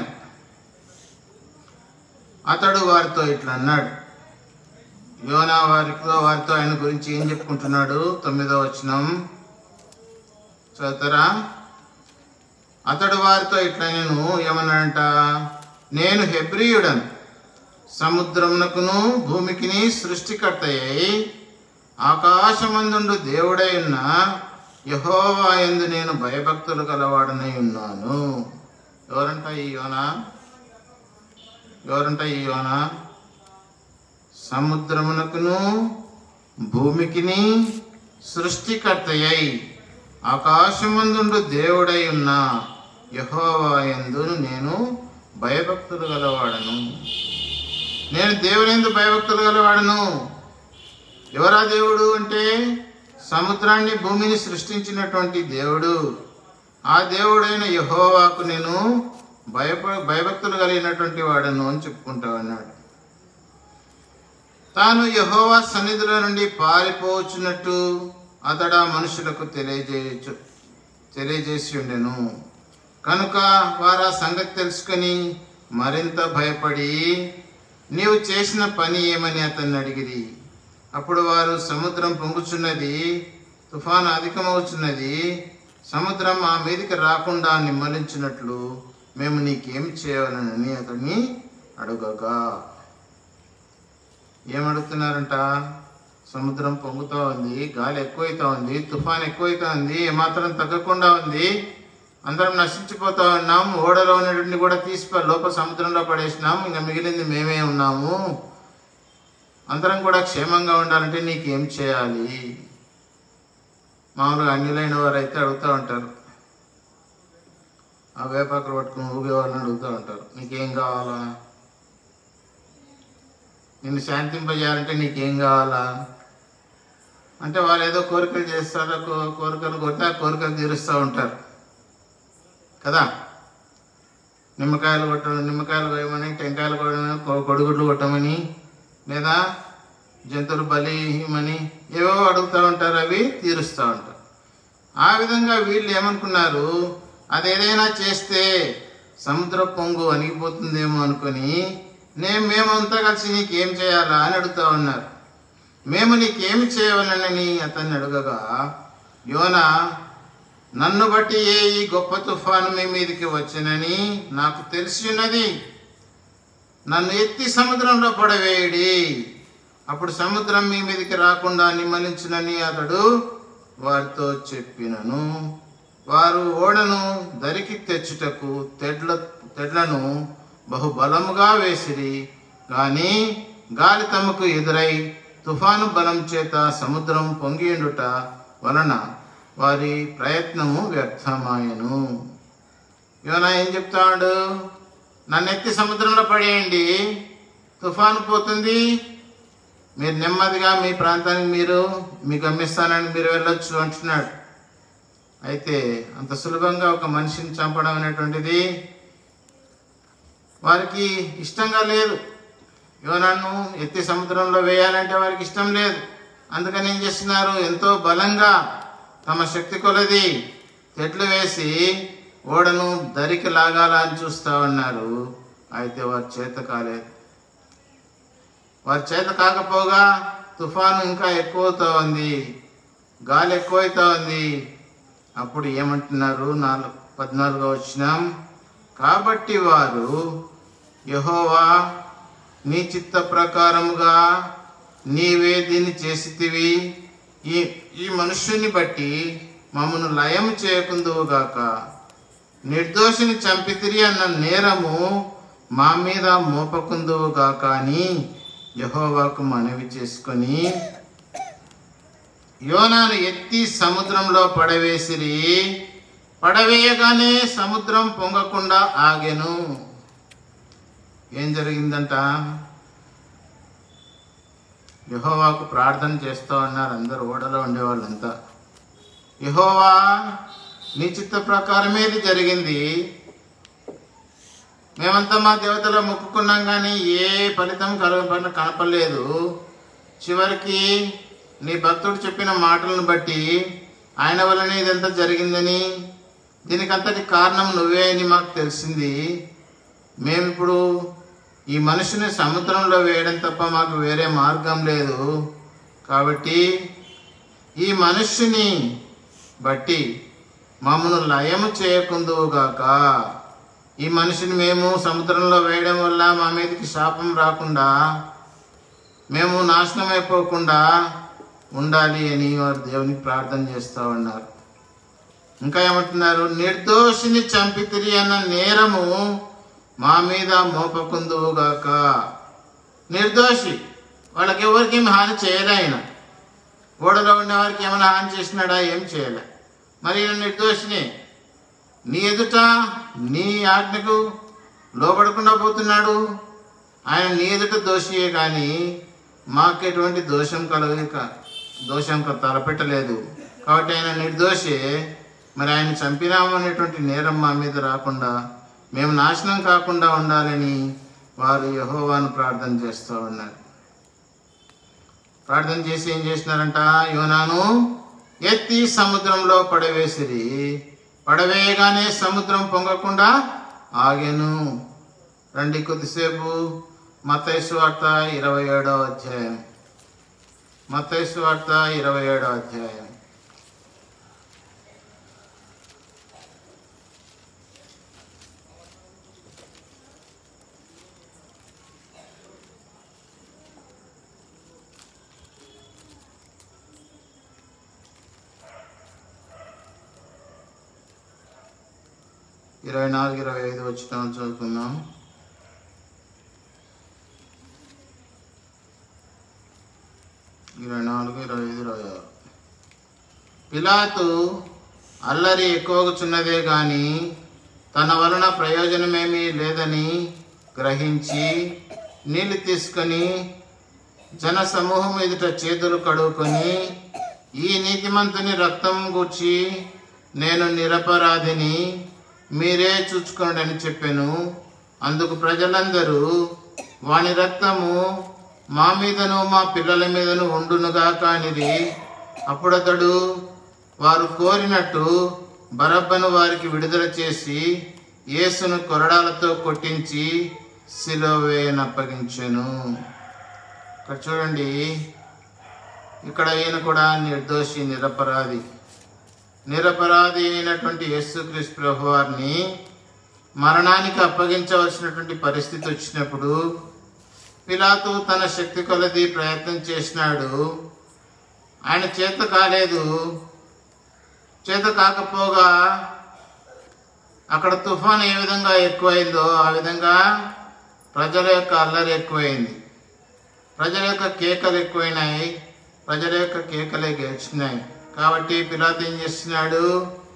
అతడు వారితో ఇట్లా అన్నాడు యోనా వారితో వారితో ఆయన గురించి ఏం చెప్పుకుంటున్నాడు తొమ్మిదో వచనం చదువుతారా అతడు వారితో ఇట్లా నేను ఏమన్నాడంట నేను హెబ్రియుడను సముద్రమునకును భూమికిని సృష్టికర్తయ్యి ఆకాశమందుండు దేవుడై ఉన్న యహోవా యందు నేను భయభక్తులు గలవాడనై ఉన్నాను ఎవరంట ఈ యోనా ఎవరంట ఈ యోనా సముద్రమునకును భూమికిని సృష్టికర్తయ్యి ఆకాశమందుండు దేవుడై ఉన్న యహోవా యందు నేను భయభక్తులు గలవాడను నేను దేవుని భయభక్తులు గలవాడను ఎవరా దేవుడు అంటే సముద్రాన్ని భూమిని సృష్టించినటువంటి దేవుడు ఆ దేవుడైన యహోవాకు నేను భయప భయభక్తులు కలిగినటువంటి వాడను అని చెప్పుకుంటా ఉన్నాడు తాను యహోవా సన్నిధిలో నుండి పారిపోవచ్చున్నట్టు అతడు ఆ మనుషులకు తెలియజేయచ్చు తెలియజేసి ఉండెను కనుక వారు ఆ సంగతి తెలుసుకొని మరింత భయపడి నీవు చేసిన పని ఏమని అతన్ని అడిగిరి అప్పుడు వారు సముద్రం పొంగుచున్నది తుఫాను అధికమవుచున్నది సముద్రం మా మీదకి రాకుండా నిమ్మలించినట్లు మేము నీకేం చేయాలని అతన్ని అడుగగా ఏమడుగుతున్నారంట సముద్రం పొంగుతూ ఉంది గాలి ఎక్కువైతా ఉంది తుఫాన్ ఎక్కువైతా ఉంది ఏమాత్రం తగ్గకుండా ఉంది అందరం నశించిపోతా ఉన్నాం ఓడలో ఉన్నటువంటి కూడా తీసి లోపల సముద్రంలో పడేసినాం ఇంకా మిగిలింది మేమే ఉన్నాము అందరం కూడా క్షేమంగా ఉండాలంటే నీకేం చేయాలి మామూలుగా అన్యులైన వారు అయితే అడుగుతూ ఉంటారు ఆ వేపాకులు పట్టుకుని ఊగే వాళ్ళని అడుగుతూ ఉంటారు నీకేం కావాలా నిన్ను శాంతింపజేయాలంటే నీకేం కావాలా అంటే వాళ్ళు ఏదో కోరికలు చేస్తారో కో- కోరికలు కొడితే ఆ కోరికలు తీరుస్తూ ఉంటారు కదా నిమ్మకాయలు కొట్టడం నిమ్మకాయలు కోయమని టెంకాయలు కొట్టమని కొ- కొడుగుడ్లు కొట్టమని లేదా జంతువులు బలి ఇవ్వమని ఏవో అడుగుతూ ఉంటారు అవి తీరుస్తూ ఉంటారు ఆ విధంగా వీళ్ళు ఏమనుకున్నారు అదేదైనా చేస్తే సముద్ర పొంగు అణిగిపోతుందేమో అనుకొని నేను మేమంతా కలిసి నీకేం చేయాలా అని అడుగుతా ఉన్నారు మేము నీకేమి చేయవలనని అతన్ని అడగగా యోన నన్ను బట్టి ఏ ఈ గొప్ప తుఫాను మీ మీదకి వచ్చినని నాకు తెలిసి ఉన్నది నన్ను ఎత్తి సముద్రంలో పడవేయడి అప్పుడు సముద్రం మీ మీదకి రాకుండా నిమ్మలించునని అతడు వారితో చెప్పినను వారు ఓడను దరికి తెచ్చుటకు తెడ్ల తెడ్లను బహుబలముగా వేసిరి కానీ గాలి తమకు ఎదురై తుఫాను బలం చేత సముద్రం పొంగియుండుట వలన వారి ప్రయత్నము వ్యర్థమాయను యోనా ఏం చెప్తాడు నన్ను ఎత్తి సముద్రంలో పడేయండి తుఫాను పోతుంది మీరు నెమ్మదిగా మీ ప్రాంతానికి మీరు మీ గమ్యస్థానానికి మీరు వెళ్ళొచ్చు అంటున్నాడు అయితే అంత సులభంగా ఒక మనిషిని చంపడం అనేటువంటిది వారికి ఇష్టంగా లేదు యోనాను ఎత్తి సముద్రంలో వేయాలంటే వారికి ఇష్టం లేదు అందుకని ఏం చేస్తున్నారు ఎంతో బలంగా తమ శక్తి కొలది తెట్లు వేసి ఓడను దరికి లాగాల అని చూస్తూ ఉన్నారు అయితే వారి చేత కాలేదు వారి చేత కాకపోగా తుఫాను ఇంకా ఎక్కువవుతా ఉంది గాలి ఎక్కువైతా ఉంది అప్పుడు ఏమంటున్నారు నాలుగు పద్నాలుగో వచ్చినాం కాబట్టి వారు యహోవా నీ చిత్త ప్రకారముగా నీవే దీన్ని చేసితివి ఈ ఈ మనుష్యుని బట్టి మమ్మను లయం చేయకుందువుగాక నిర్దోషిని చంపితిరి అన్న నేరము మా మీద మోపకుందువుగాక అని యహోవాకు మనవి చేసుకొని యోనాను ఎత్తి సముద్రంలో పడవేసిరి పడవేయగానే సముద్రం పొంగకుండా ఆగెను ఏం జరిగిందంట యహోవాకు ప్రార్థన చేస్తూ ఉన్నారు అందరు ఓడలో ఉండేవాళ్ళంతా యహోవా నీ చిత్త ప్రకారమే ఇది జరిగింది మేమంతా మా దేవతలో మొక్కుకున్నాం కానీ ఏ ఫలితం కలగ కనపడలేదు చివరికి నీ భక్తుడు చెప్పిన మాటలను బట్టి ఆయన వల్లనే ఇదంతా జరిగిందని దీనికంతటి కారణం నువ్వే అని మాకు తెలిసింది మేమిప్పుడు ఈ మనిషిని సముద్రంలో వేయడం తప్ప మాకు వేరే మార్గం లేదు కాబట్టి ఈ మనుష్యుని బట్టి మమ్మను లయము చేయకుందువుగాక ఈ మనిషిని మేము సముద్రంలో వేయడం వల్ల మా మీదకి శాపం రాకుండా మేము నాశనం అయిపోకుండా ఉండాలి అని వారు దేవునికి ప్రార్థన చేస్తూ ఉన్నారు ఇంకా ఏమంటున్నారు నిర్దోషిని చంపితిరి అన్న నేరము మా మీద మోపకుందువుగాక నిర్దోషి వాళ్ళకి ఎవరికి ఏమి హాని చేయలే ఆయన ఓడలో ఉండే వారికి ఏమైనా హాని చేసినాడా ఏం చేయలే మరి ఈయన నిర్దోషిని నీ ఎదుట నీ ఆజ్ఞకు లోబడకుండా పోతున్నాడు ఆయన నీ ఎదుట దోషియే కానీ మాకు ఎటువంటి దోషం కలగక దోషం క- తలపెట్టలేదు కాబట్టి ఆయన నిర్దోషే మరి ఆయన చంపినామనేటువంటి నేరం మా మీద రాకుండా మేము నాశనం కాకుండా ఉండాలని వారు యహోవాను ప్రార్థన చేస్తూ ఉన్నారు ప్రార్థన చేసి ఏం చేసినారంట యోనాను ఎత్తి సముద్రంలో పడవేసిరి పడవేయగానే సముద్రం పొంగకుండా ఆగెను రండి కొద్దిసేపు మతైసు వార్త ఇరవై ఏడవ అధ్యాయం మతైసు వార్త ఇరవై ఏడవ అధ్యాయం ఇరవై నాలుగు ఇరవై ఐదు వచ్చిన చదువుకుందాం ఇరవై నాలుగు ఇరవై ఐదు ఇరవై ఆరు పిలాతు అల్లరి ఎక్కువగుచున్నదే గాని తన వలన ప్రయోజనమేమీ లేదని గ్రహించి నీళ్లు తీసుకొని జన సమూహం ఎదుట చేతులు కడుక్కొని ఈ నీతిమంతుని రక్తం గూర్చి నేను నిరపరాధిని మీరే చూచుకోండి అని చెప్పాను అందుకు ప్రజలందరూ వాని రక్తము మా మీదను మా పిల్లల మీదను ఉండునుగా కానిది అప్పుడతడు వారు కోరినట్టు బరబ్బను వారికి విడుదల చేసి యేసును కొరడాలతో కొట్టించి సిలోవేనప్పగించెను ఇక్కడ చూడండి ఇక్కడ ఈయన కూడా నిర్దోషి నిరపరాధి నిరపరాధి అయినటువంటి యేసుక్రీస్తు ప్రభు వారిని మరణానికి అప్పగించవలసినటువంటి పరిస్థితి వచ్చినప్పుడు పిలాతు తన శక్తి కొలది ప్రయత్నం చేసినాడు ఆయన చేత కాలేదు చేత కాకపోగా అక్కడ తుఫాన్ ఏ విధంగా ఎక్కువైందో ఆ విధంగా ప్రజల యొక్క అల్లరి ఎక్కువైంది ప్రజల యొక్క కేకలు ఎక్కువైనాయి ప్రజల యొక్క కేకలే గెలిచినాయి కాబట్టి పిలాతు ఏం చేస్తున్నాడు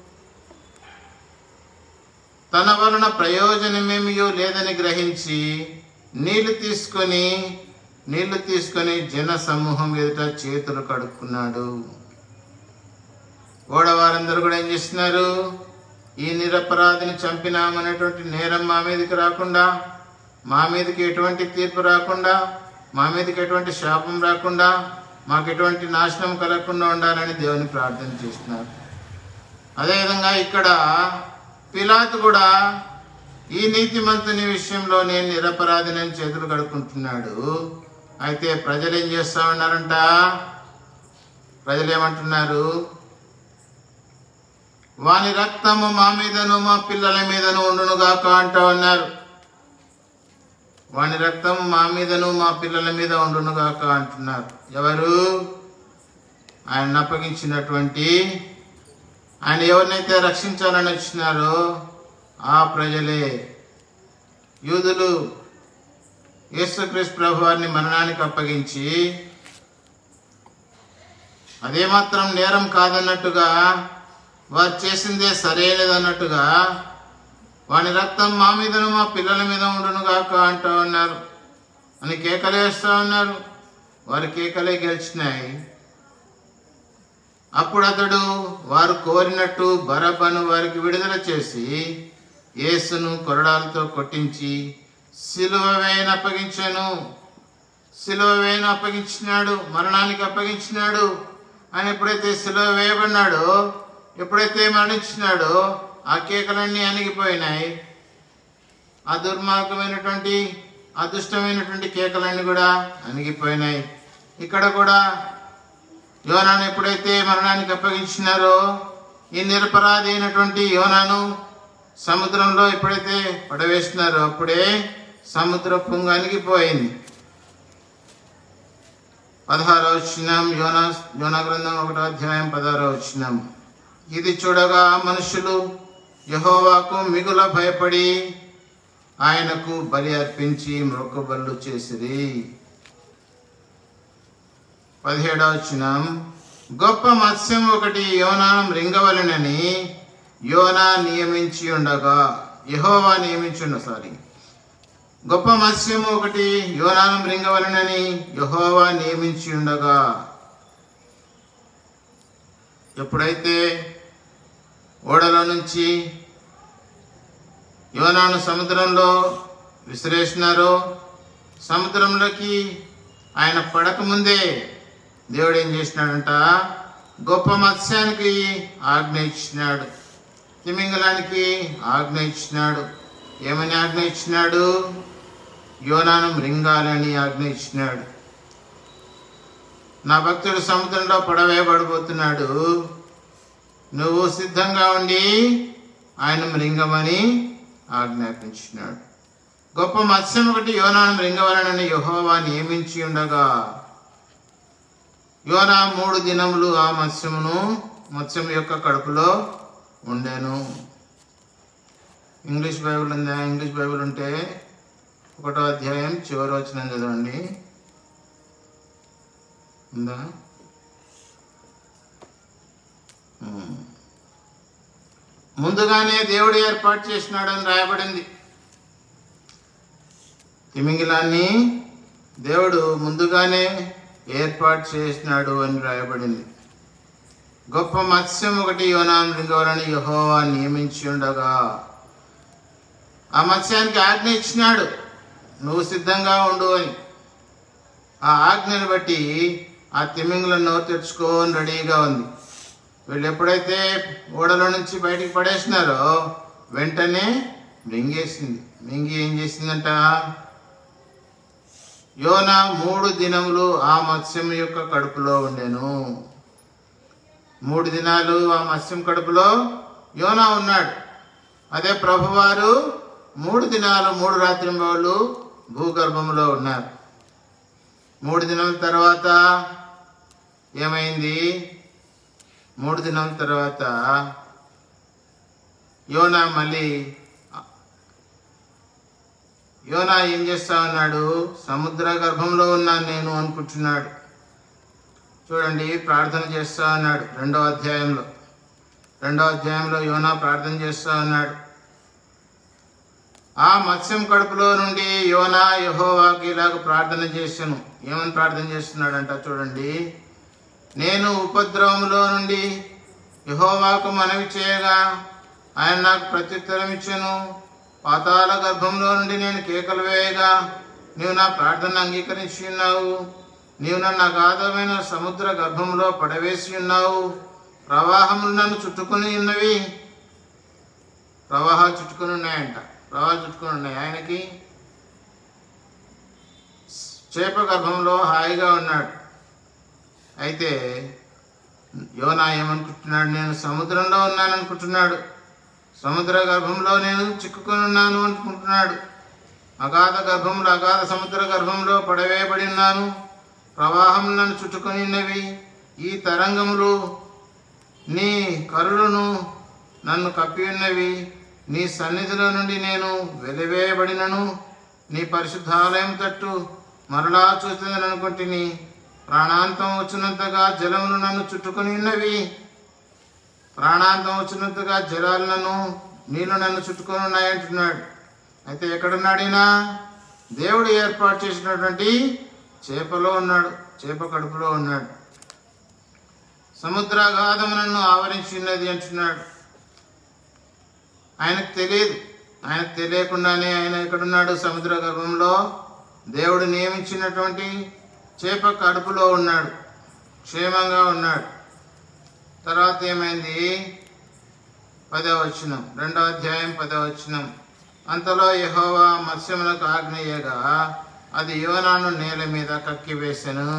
తన వలన ప్రయోజనమేమియో లేదని గ్రహించి నీళ్లు తీసుకొని నీళ్లు తీసుకొని జన సమూహం ఎదుట చేతులు కడుక్కున్నాడు ఓడవారందరూ కూడా ఏం చేస్తున్నారు ఈ నిరపరాధిని చంపినామనేటువంటి నేరం మా మీదకి రాకుండా మా మీదకి ఎటువంటి తీర్పు రాకుండా మా మీదకి ఎటువంటి శాపం రాకుండా మాకు ఎటువంటి నాశనం కలగకుండా ఉండాలని దేవుని ప్రార్థన చేస్తున్నారు అదేవిధంగా ఇక్కడ పిలాతు కూడా ఈ నీతిమంతుని విషయంలో నేను నిరపరాధినని చేతులు కడుక్కుంటున్నాడు అయితే ప్రజలు ఏం చేస్తా ఉన్నారంట ప్రజలు ఏమంటున్నారు వాని రక్తము మా మీదను మా పిల్లల మీదను ఉండునుగాక అంటూ ఉన్నారు వాని రక్తం మా మీదను మా పిల్లల మీద ఉండునుగాక అంటున్నారు ఎవరు ఆయన అప్పగించినటువంటి ఆయన ఎవరినైతే రక్షించాలని వచ్చినారో ఆ ప్రజలే యూదులు యేసుక్రీస్తు ప్రభు వారిని మరణానికి అప్పగించి అదేమాత్రం నేరం కాదన్నట్టుగా వారు చేసిందే సరైనదన్నట్టుగా వాని రక్తం మా మీదను మా పిల్లల మీద ఉండును గాక అంటూ ఉన్నారు అని కేకలు వేస్తూ ఉన్నారు వారి కేకలే గెలిచినాయి అప్పుడు అతడు వారు కోరినట్టు బరబ్బను వారికి విడుదల చేసి యేసును కొరడాలతో కొట్టించి సిలువ వేయని అప్పగించాను సిలువ వేయని అప్పగించినాడు మరణానికి అప్పగించినాడు అని ఎప్పుడైతే సిలువ వేయబడినాడో ఎప్పుడైతే మరణించినాడో ఆ కేకలన్నీ అణిగిపోయినాయి ఆ దుర్మార్గమైనటువంటి అదృష్టమైనటువంటి కేకలన్నీ కూడా అణిగిపోయినాయి ఇక్కడ కూడా యోనాను ఎప్పుడైతే మరణానికి అప్పగించినారో ఈ నిరపరాధి అయినటువంటి యోనాను సముద్రంలో ఎప్పుడైతే పడవేసినారో అప్పుడే సముద్ర పొంగు అణిగిపోయింది పదహారో వచ్చినాం యోనా యోనా గ్రంథం ఒకటో అధ్యాయం పదహారో వచ్చినాం ఇది చూడగా మనుషులు యహోవాకు మిగుల భయపడి ఆయనకు బలి అర్పించి మొక్కుబళ్ళు చేసిరి పదిహేడవ వచ్చినాం గొప్ప మత్స్యం ఒకటి యోనాను మృంగవలనని యోనా నియమించి ఉండగా యహోవా నియమించి ఉండ సారీ గొప్ప మత్స్యము ఒకటి యోనాను మృంగవలనని యహోవా నియమించి ఉండగా ఎప్పుడైతే ఓడలో నుంచి యోనాను సముద్రంలో విసిరేసినారో సముద్రంలోకి ఆయన పడకముందే దేవుడు ఏం చేసినాడంట గొప్ప మత్స్యానికి ఆజ్ఞ ఇచ్చినాడు తిమింగలానికి ఆజ్ఞ ఇచ్చినాడు ఏమని ఆజ్ఞ ఇచ్చినాడు యోనాను మృంగాలని ఆజ్ఞ ఇచ్చినాడు నా భక్తుడు సముద్రంలో పడవేయబడిపోతున్నాడు నువ్వు సిద్ధంగా ఉండి ఆయన మృంగమని ఆజ్ఞాపించినాడు గొప్ప మత్స్యం ఒకటి యోనాను మృంగవలనని యహోవా నియమించి ఉండగా యోనా మూడు దినములు ఆ మత్స్యమును మత్స్యం యొక్క కడుపులో ఉండెను ఇంగ్లీష్ బైబిల్ ఉందా ఇంగ్లీష్ బైబిల్ ఉంటే ఒకటో అధ్యాయం చివరి వచ్చిన చదవండి ఉందా ఉమ్. ముందుగానే దేవుడు ఏర్పాటు చేసినాడని రాయబడింది తిమింగిలాన్ని దేవుడు ముందుగానే ఏర్పాటు చేసినాడు అని రాయబడింది గొప్ప మత్స్యం ఒకటి యోనా మృగవలని యహోవా నియమించి ఉండగా ఆ మత్స్యానికి ఆజ్ఞ ఇచ్చినాడు నువ్వు సిద్ధంగా ఉండు అని ఆ ఆజ్ఞను బట్టి ఆ తిమింగులను నోరు తెరుచుకొని రెడీగా ఉంది వీళ్ళు ఎప్పుడైతే ఓడలో నుంచి బయటికి పడేసినారో వెంటనే మింగేసింది మింగి ఏం చేసిందంట యోన మూడు దినములు ఆ మత్స్యం యొక్క కడుపులో ఉండెను మూడు దినాలు ఆ మత్స్యం కడుపులో యోనా ఉన్నాడు అదే ప్రభువారు మూడు దినాలు మూడు రాత్రి వాళ్ళు భూగర్భంలో ఉన్నారు మూడు దినాల తర్వాత ఏమైంది మూడు దినాల తర్వాత యోనా మళ్ళీ యోనా ఏం చేస్తా ఉన్నాడు సముద్ర గర్భంలో ఉన్నాను నేను అనుకుంటున్నాడు చూడండి ప్రార్థన చేస్తా ఉన్నాడు రెండో అధ్యాయంలో రెండో అధ్యాయంలో యోనా ప్రార్థన చేస్తా ఉన్నాడు ఆ మత్స్యం కడుపులో నుండి యోనా యహోవాకి ఇలాగ ప్రార్థన చేశాను ఏమని ప్రార్థన చేస్తున్నాడంట చూడండి నేను ఉపద్రవంలో నుండి యహోవాకు మనవి చేయగా ఆయన నాకు ప్రత్యుత్తరం ఇచ్చాను పాతాల గర్భంలో నుండి నేను కేకలు వేయగా నీవు నా ప్రార్థన అంగీకరించి ఉన్నావు నీవు నన్ను అగాధమైన సముద్ర గర్భంలో పడవేసి ఉన్నావు ప్రవాహములు నన్ను చుట్టుకొని ఉన్నవి ప్రవాహాలు చుట్టుకొని ఉన్నాయంట ప్రవాహాలు చుట్టుకొని ఉన్నాయి ఆయనకి చేప గర్భంలో హాయిగా ఉన్నాడు అయితే యోనా ఏమనుకుంటున్నాడు నేను సముద్రంలో ఉన్నాను అనుకుంటున్నాడు సముద్ర గర్భంలో నేను చిక్కుకొని ఉన్నాను అనుకుంటున్నాడు అగాధ గర్భంలో అగాధ సముద్ర గర్భంలో పడవేయబడి ఉన్నాను ప్రవాహం నన్ను చుట్టుకొని ఉన్నవి ఈ తరంగములు నీ కరులను నన్ను కప్పి ఉన్నవి నీ సన్నిధిలో నుండి నేను వెలివేయబడినను నీ పరిశుద్ధాలయం తట్టు మరలా చూస్తుందని అనుకుంటుని ప్రాణాంతం వచ్చినంతగా జలములు నన్ను చుట్టుకొని ఉన్నవి ప్రాణాంతం వచ్చినంతగా జలాలు నన్ను నీళ్లు నన్ను చుట్టుకొని ఉన్నాయంటున్నాడు అయితే ఎక్కడున్నాడినా దేవుడు ఏర్పాటు చేసినటువంటి చేపలో ఉన్నాడు చేప కడుపులో ఉన్నాడు సముద్రాఘాతం నన్ను ఆవరించినది అంటున్నాడు ఆయనకు తెలియదు ఆయనకు తెలియకుండానే ఆయన ఎక్కడున్నాడు సముద్ర గర్భంలో దేవుడు నియమించినటువంటి చేప కడుపులో ఉన్నాడు క్షేమంగా ఉన్నాడు తర్వాత ఏమైంది పదవ వచనం రెండో అధ్యాయం పదవ వచనం అంతలో యెహోవా మత్స్యములకు ఆజ్ఞయ్యగా అది యోనాను నేల మీద కక్కివేసెను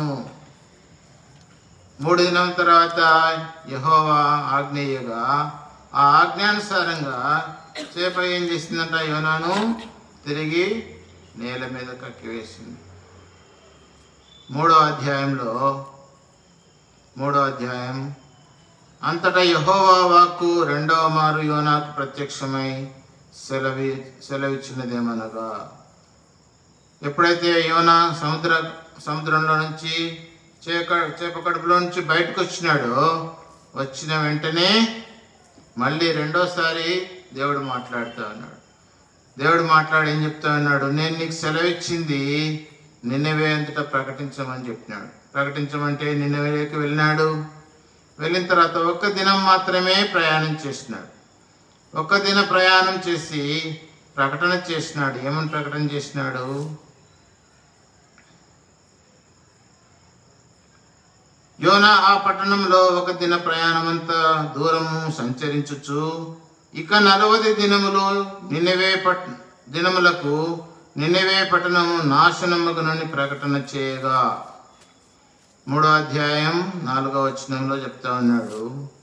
మూడు దినం తర్వాత యెహోవా ఆజ్ఞయ్యగా ఆ ఆజ్ఞానుసారంగా చేప ఏం చేసిందంట యోనాను తిరిగి నేల మీద కక్కివేసింది మూడో అధ్యాయంలో మూడో అధ్యాయం అంతటా యహోవా వాక్కు రెండవ మారు యోనాకు ప్రత్యక్షమై సెలవి సెలవిచ్చినదేమనగా ఎప్పుడైతే యోనా సముద్ర సముద్రంలో నుంచి చేక చేప కడుపులో నుంచి బయటకు వచ్చినాడో వచ్చిన వెంటనే మళ్ళీ రెండోసారి దేవుడు మాట్లాడుతూ ఉన్నాడు దేవుడు మాట్లాడి ఏం చెప్తా ఉన్నాడు నేను నీకు సెలవిచ్చింది నిన్నవే అంతటా ప్రకటించమని చెప్పినాడు ప్రకటించమంటే నిన్నవేకి వెళ్ళినాడు వెళ్ళిన తర్వాత ఒక్క దినం మాత్రమే ప్రయాణం చేసినాడు ఒక్క దిన ప్రయాణం చేసి ప్రకటన చేసినాడు ఏమని ప్రకటన చేసినాడు యోనా ఆ పట్టణంలో ఒక దిన ప్రయాణమంతా దూరము సంచరించుచు ఇక నలవది దినములు నిన్నవే పట్ దినములకు నిన్నవే పట్టణము నాశనమగునని ప్రకటన చేయగా మూడో అధ్యాయం నాలుగో వచనంలో చెప్తా ఉన్నాడు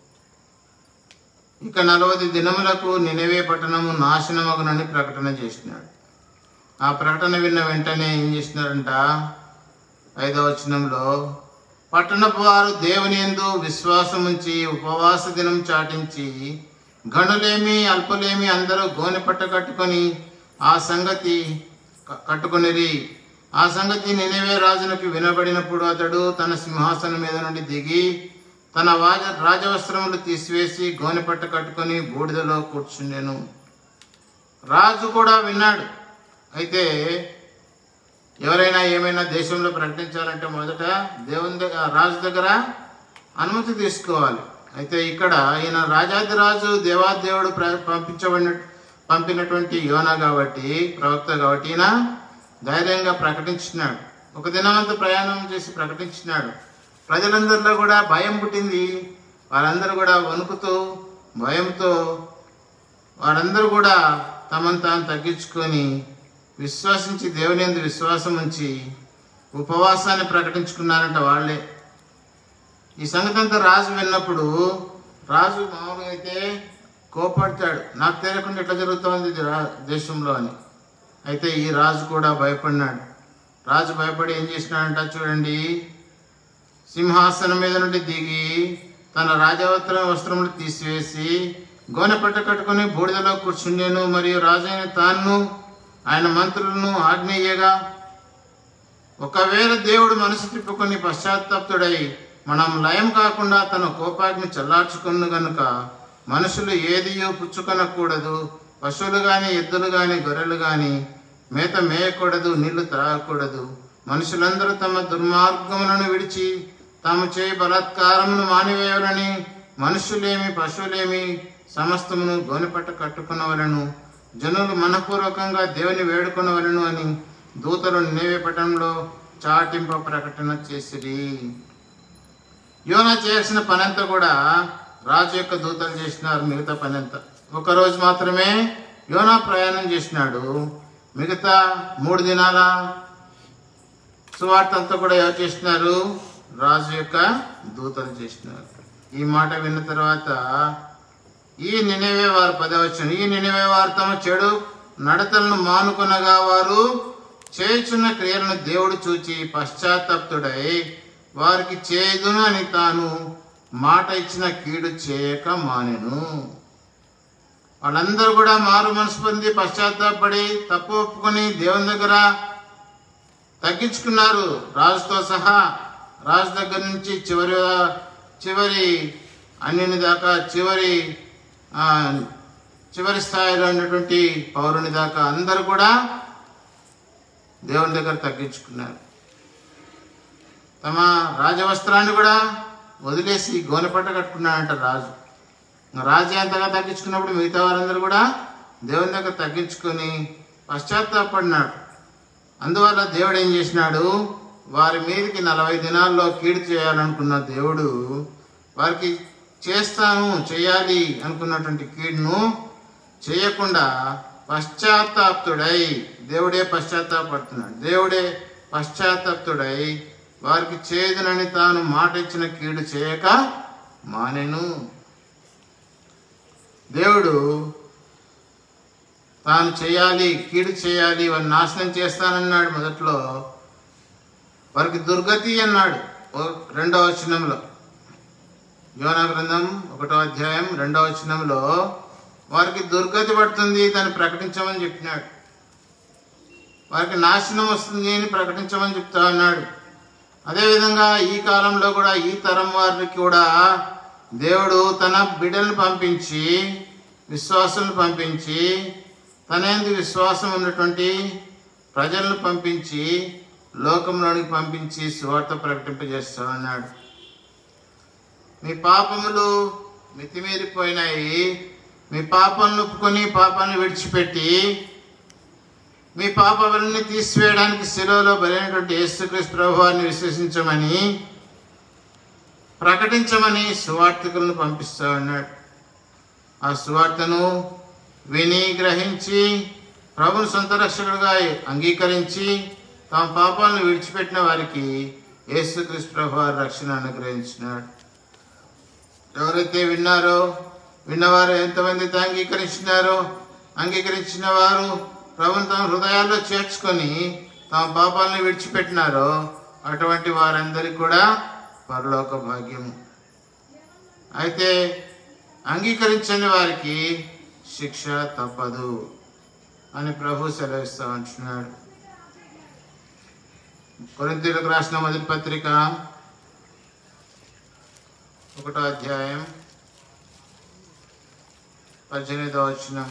ఇక నలవది దినములకు నినవే పట్టణము నాశనమగునని ప్రకటన చేసినాడు ఆ ప్రకటన విన్న వెంటనే ఏం చేసినారంట ఐదో వచనంలో పట్టణపు వారు దేవుని ఎందు విశ్వాసముంచి ఉపవాస దినం చాటించి గనులేమి అల్పులేమి అందరూ గోనె పట్ట కట్టుకొని ఆ సంగతి క- కట్టుకొనిరి ఆ సంగతి నినేవే రాజునకు వినబడినప్పుడు అతడు తన సింహాసనం మీద నుండి దిగి తన వాజ రాజవస్త్రములు తీసివేసి గోనెపట్ట కట్టుకొని బూడిదలో కూర్చుండెను రాజు కూడా విన్నాడు అయితే ఎవరైనా ఏమైనా దేశంలో ప్రకటించాలంటే మొదట దేవుని దగ్గర రాజు దగ్గర అనుమతి తీసుకోవాలి అయితే ఇక్కడ ఈయన రాజాదిరాజు దేవాదేవుడు ప్ర పంపించబడిన పంపినటువంటి యోన కాబట్టి ప్రవక్త కాబట్టి ఈయన ధైర్యంగా ప్రకటించినాడు ఒక దినమంతా ప్రయాణం చేసి ప్రకటించినాడు ప్రజలందరిలో కూడా భయం పుట్టింది వారందరూ కూడా వణుకుతూ భయంతో వారందరూ కూడా తమను తాను తగ్గించుకొని విశ్వసించి దేవుని యందు విశ్వాసం ఉంచి ఉపవాసాన్ని ప్రకటించుకున్నారంట వాళ్ళే ఈ సంగతి అంతా రాజు విన్నప్పుడు రాజు మామూలుగా అయితే కోపడతాడు నాకు తెలియకుండా ఎట్లా జరుగుతోంది ఇది రా దేశంలో అని అయితే ఈ రాజు కూడా భయపడినాడు రాజు భయపడి ఏం చేసినాడంట చూడండి సింహాసనం మీద నుండి దిగి తన రాజవస్త్ర వస్త్రములు తీసివేసి గోనె పట్ట కట్టుకుని బూడిదలో కూర్చుండేను మరియు రాజైన తాను ఆయన మంత్రులను ఆజ్ఞేయగా ఒకవేళ దేవుడు మనసు తిప్పుకొని పశ్చాత్తాప్తుడై మనం లయం కాకుండా తన కోపాగ్ని చల్లార్చుకున్న గనుక మనుషులు ఏదియో పుచ్చుకొనకూడదు పశువులు గాని ఎద్దులు గాని గొర్రెలు గాని మేత మేయకూడదు నీళ్లు త్రాగకూడదు మనుషులందరూ తమ దుర్మార్గములను విడిచి తాము చేయి బలాత్కారమును మానివేయాలని మనుషులేమి పశువులేమి సమస్తమును గోనెపట్ట కట్టుకున్నవలను జనులు మనపూర్వకంగా దేవుని వేడుకొనవలను అని దూతలు నినేవే పట్టణంలో చాటింప ప్రకటన చేసిరి యోనా చేయాల్సిన పనంతా కూడా రాజు యొక్క దూతలు చేసినారు మిగతా పనంతా ఒక రోజు మాత్రమే యోనా ప్రయాణం చేసినాడు మిగతా మూడు దినాల సువార్త అంతా కూడా ఎవరు చేసినారు రాజు యొక్క దూతలు చేసినారు ఈ మాట విన్న తర్వాత ఈ నినేవే వారు పదవచ్చును ఈ నినేవే వారు తమ చెడు నడతలను మానుకొనగా వారు చేయుచున్న క్రియలను దేవుడు చూచి పశ్చాత్తప్తుడై వారికి చేదును అని తాను మాట ఇచ్చిన కీడు చేయక మానెను వాళ్ళందరూ కూడా మారు మనసు పొంది పశ్చాత్తాపడి తప్పు ఒప్పుకొని దేవుని దగ్గర తగ్గించుకున్నారు రాజుతో సహా రాజు దగ్గర నుంచి చివరి చివరి అన్నిని దాకా చివరి ఆ, చివరి స్థాయిలో ఉన్నటువంటి పౌరుని దాకా అందరూ కూడా దేవుని దగ్గర తగ్గించుకున్నారు తమ రాజవస్త్రాన్ని కూడా వదిలేసి గోనెపట్ట కట్టుకున్నాడంట రాజు ఇంకా రాజు ఎంతగా తగ్గించుకున్నప్పుడు మిగతా వారందరూ కూడా దేవుని దగ్గర తగ్గించుకొని పశ్చాత్తాపడినాడు అందువల్ల దేవుడు ఏం చేసినాడు వారి మీదకి నలభై దినాల్లో కీడు చేయాలనుకున్న దేవుడు వారికి చేస్తాను చేయాలి అనుకున్నటువంటి కీడును చేయకుండా పశ్చాత్తాప్తుడై దేవుడే పశ్చాత్తాపడుతున్నాడు దేవుడే పశ్చాత్తాప్తుడై వారికి చేదునని తాను మాట ఇచ్చిన కీడు చేయక మానెను దేవుడు తాను చేయాలి కీడు చేయాలి వారిని నాశనం చేస్తానన్నాడు మొదట్లో వారికి దుర్గతి అన్నాడు ఓ- రెండవ వచనంలో యోనా గ్రంథం ఒకటో అధ్యాయం రెండవ వచనంలో వారికి దుర్గతి పడుతుంది దాన్ని ప్రకటించమని చెప్పినాడు వారికి నాశనం వస్తుంది అని ప్రకటించమని చెప్తా ఉన్నాడు అదేవిధంగా ఈ కాలంలో కూడా ఈ తరం వారికి కూడా దేవుడు తన బిడ్డలను పంపించి విశ్వాసులను పంపించి తన యందు విశ్వాసం ఉన్నటువంటి ప్రజలను పంపించి లోకంలోనికి పంపించి సువార్త ప్రకటింపజేస్తా ఉన్నాడు మీ పాపములు మితిమీరిపోయినాయి మీ పాపాలను ఒప్పుకొని పాపాన్ని విడిచిపెట్టి మీ పాపములన్నీ తీసివేయడానికి శిలువలో బలైనటువంటి యేసుక్రీస్తు ప్రభువాన్ని విశ్వసించమని ప్రకటించమని సువార్తికులను పంపిస్తా ఉన్నాడు ఆ సువార్తను విని గ్రహించి ప్రభుని సొంత రక్షకుడుగా అంగీకరించి తమ పాపాలను విడిచిపెట్టిన వారికి యేసుక్రీస్తు ప్రభు వారి రక్షణ అనుగ్రహించినాడు ఎవరైతే విన్నారో విన్నవారు ఎంతమంది అయితే అంగీకరించినారో అంగీకరించిన వారు ప్రభుని తమ హృదయాల్లో చేర్చుకొని తమ పాపాలను విడిచిపెట్టినారో అటువంటి వారందరికీ కూడా పరలోక భాగ్యము అయితే అంగీకరించని వారికి శిక్ష తప్పదు అని ప్రభు సెలవిస్తా ఉంటున్నాడు కొరింథీయులకు రాసిన మొదటి పత్రిక ఒకటో అధ్యాయం పద్దెనిమిదో వచ్చిన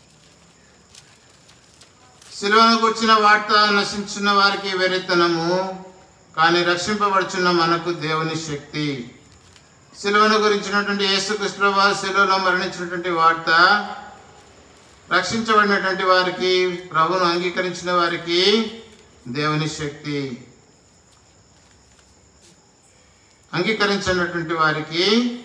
శిలువను కూర్చిన వార్త నశించున్న వారికి వెరితనము కానీ రక్షింపబడుచున్న మనకు దేవుని శక్తి శిలువను గురించినటువంటి యేసుక్రీస్తు వారు శిలువలో మరణించినటువంటి వార్త రక్షించబడినటువంటి వారికి ప్రభును అంగీకరించిన వారికి దేవుని శక్తి అంగీకరించినటువంటి వారికి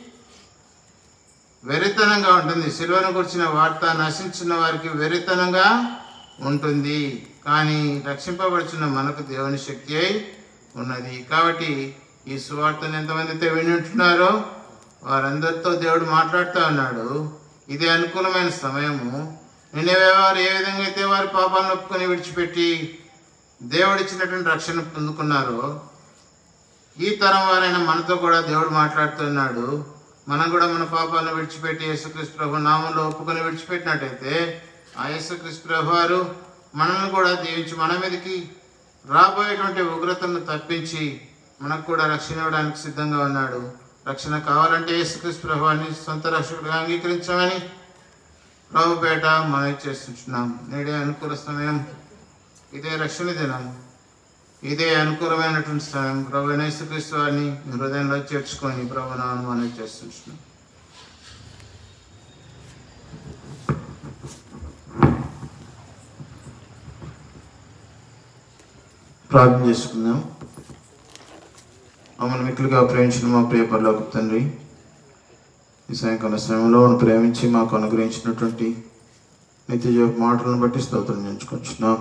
వెరితనంగా ఉంటుంది శిలువను గురించిన వార్త నశించిన వారికి వెరితనంగా ఉంటుంది కానీ రక్షింపబడుచున్న మనకు దేవుని శక్తి అయి ఉన్నది కాబట్టి ఈ సువార్తను ఎంతమంది అయితే విని ఉంటున్నారో వారందరితో దేవుడు మాట్లాడుతూ ఉన్నాడు ఇది అనుకూలమైన సమయము నిన్నవే వారు ఏ విధంగా అయితే వారి పాపాలను ఒప్పుకొని విడిచిపెట్టి దేవుడిచ్చినటువంటి రక్షణ పొందుకున్నారో ఈ తరం వారైన మనతో కూడా దేవుడు మాట్లాడుతున్నాడు మనం కూడా మన పాపాలను విడిచిపెట్టి యేసుక్రీస్తు ప్రభు నామంలో ఒప్పుకొని విడిచిపెట్టినట్టయితే ఆ యేసుక్రీస్తు ప్రభు వారు మనల్ని కూడా దీవించి మన మీదకి రాబోయేటువంటి ఉగ్రతను తప్పించి మనకు కూడా రక్షణ ఇవ్వడానికి సిద్ధంగా ఉన్నాడు రక్షణ కావాలంటే యేసుక్రీస్తు ప్రభువాన్ని సొంత రక్షకుడిగా అంగీకరించామని ప్రభుపేట మనం చేస్తున్నాం నేడే అనుకూల సమయం ఇదే రక్షణ దినం ఇదే అనుకూలమైనటువంటి సమయం ప్రభు యేసుక్రీస్తు వారిని మీ హృదయంలో చేర్చుకొని ప్రభు నామం మనం చేస్తున్నాం ప్రార్థన చేసుకుందాం మమ్మల్ని మిక్కులుగా ప్రేమించిన మా ప్రియ పరలోక తండ్రి ఈ సాయంకాల సమయంలో ప్రేమించి మాకు అనుగ్రహించినటువంటి నిత్య జీవ మాటలను బట్టి స్తోత్రం ఎంచుకొచ్చున్నాం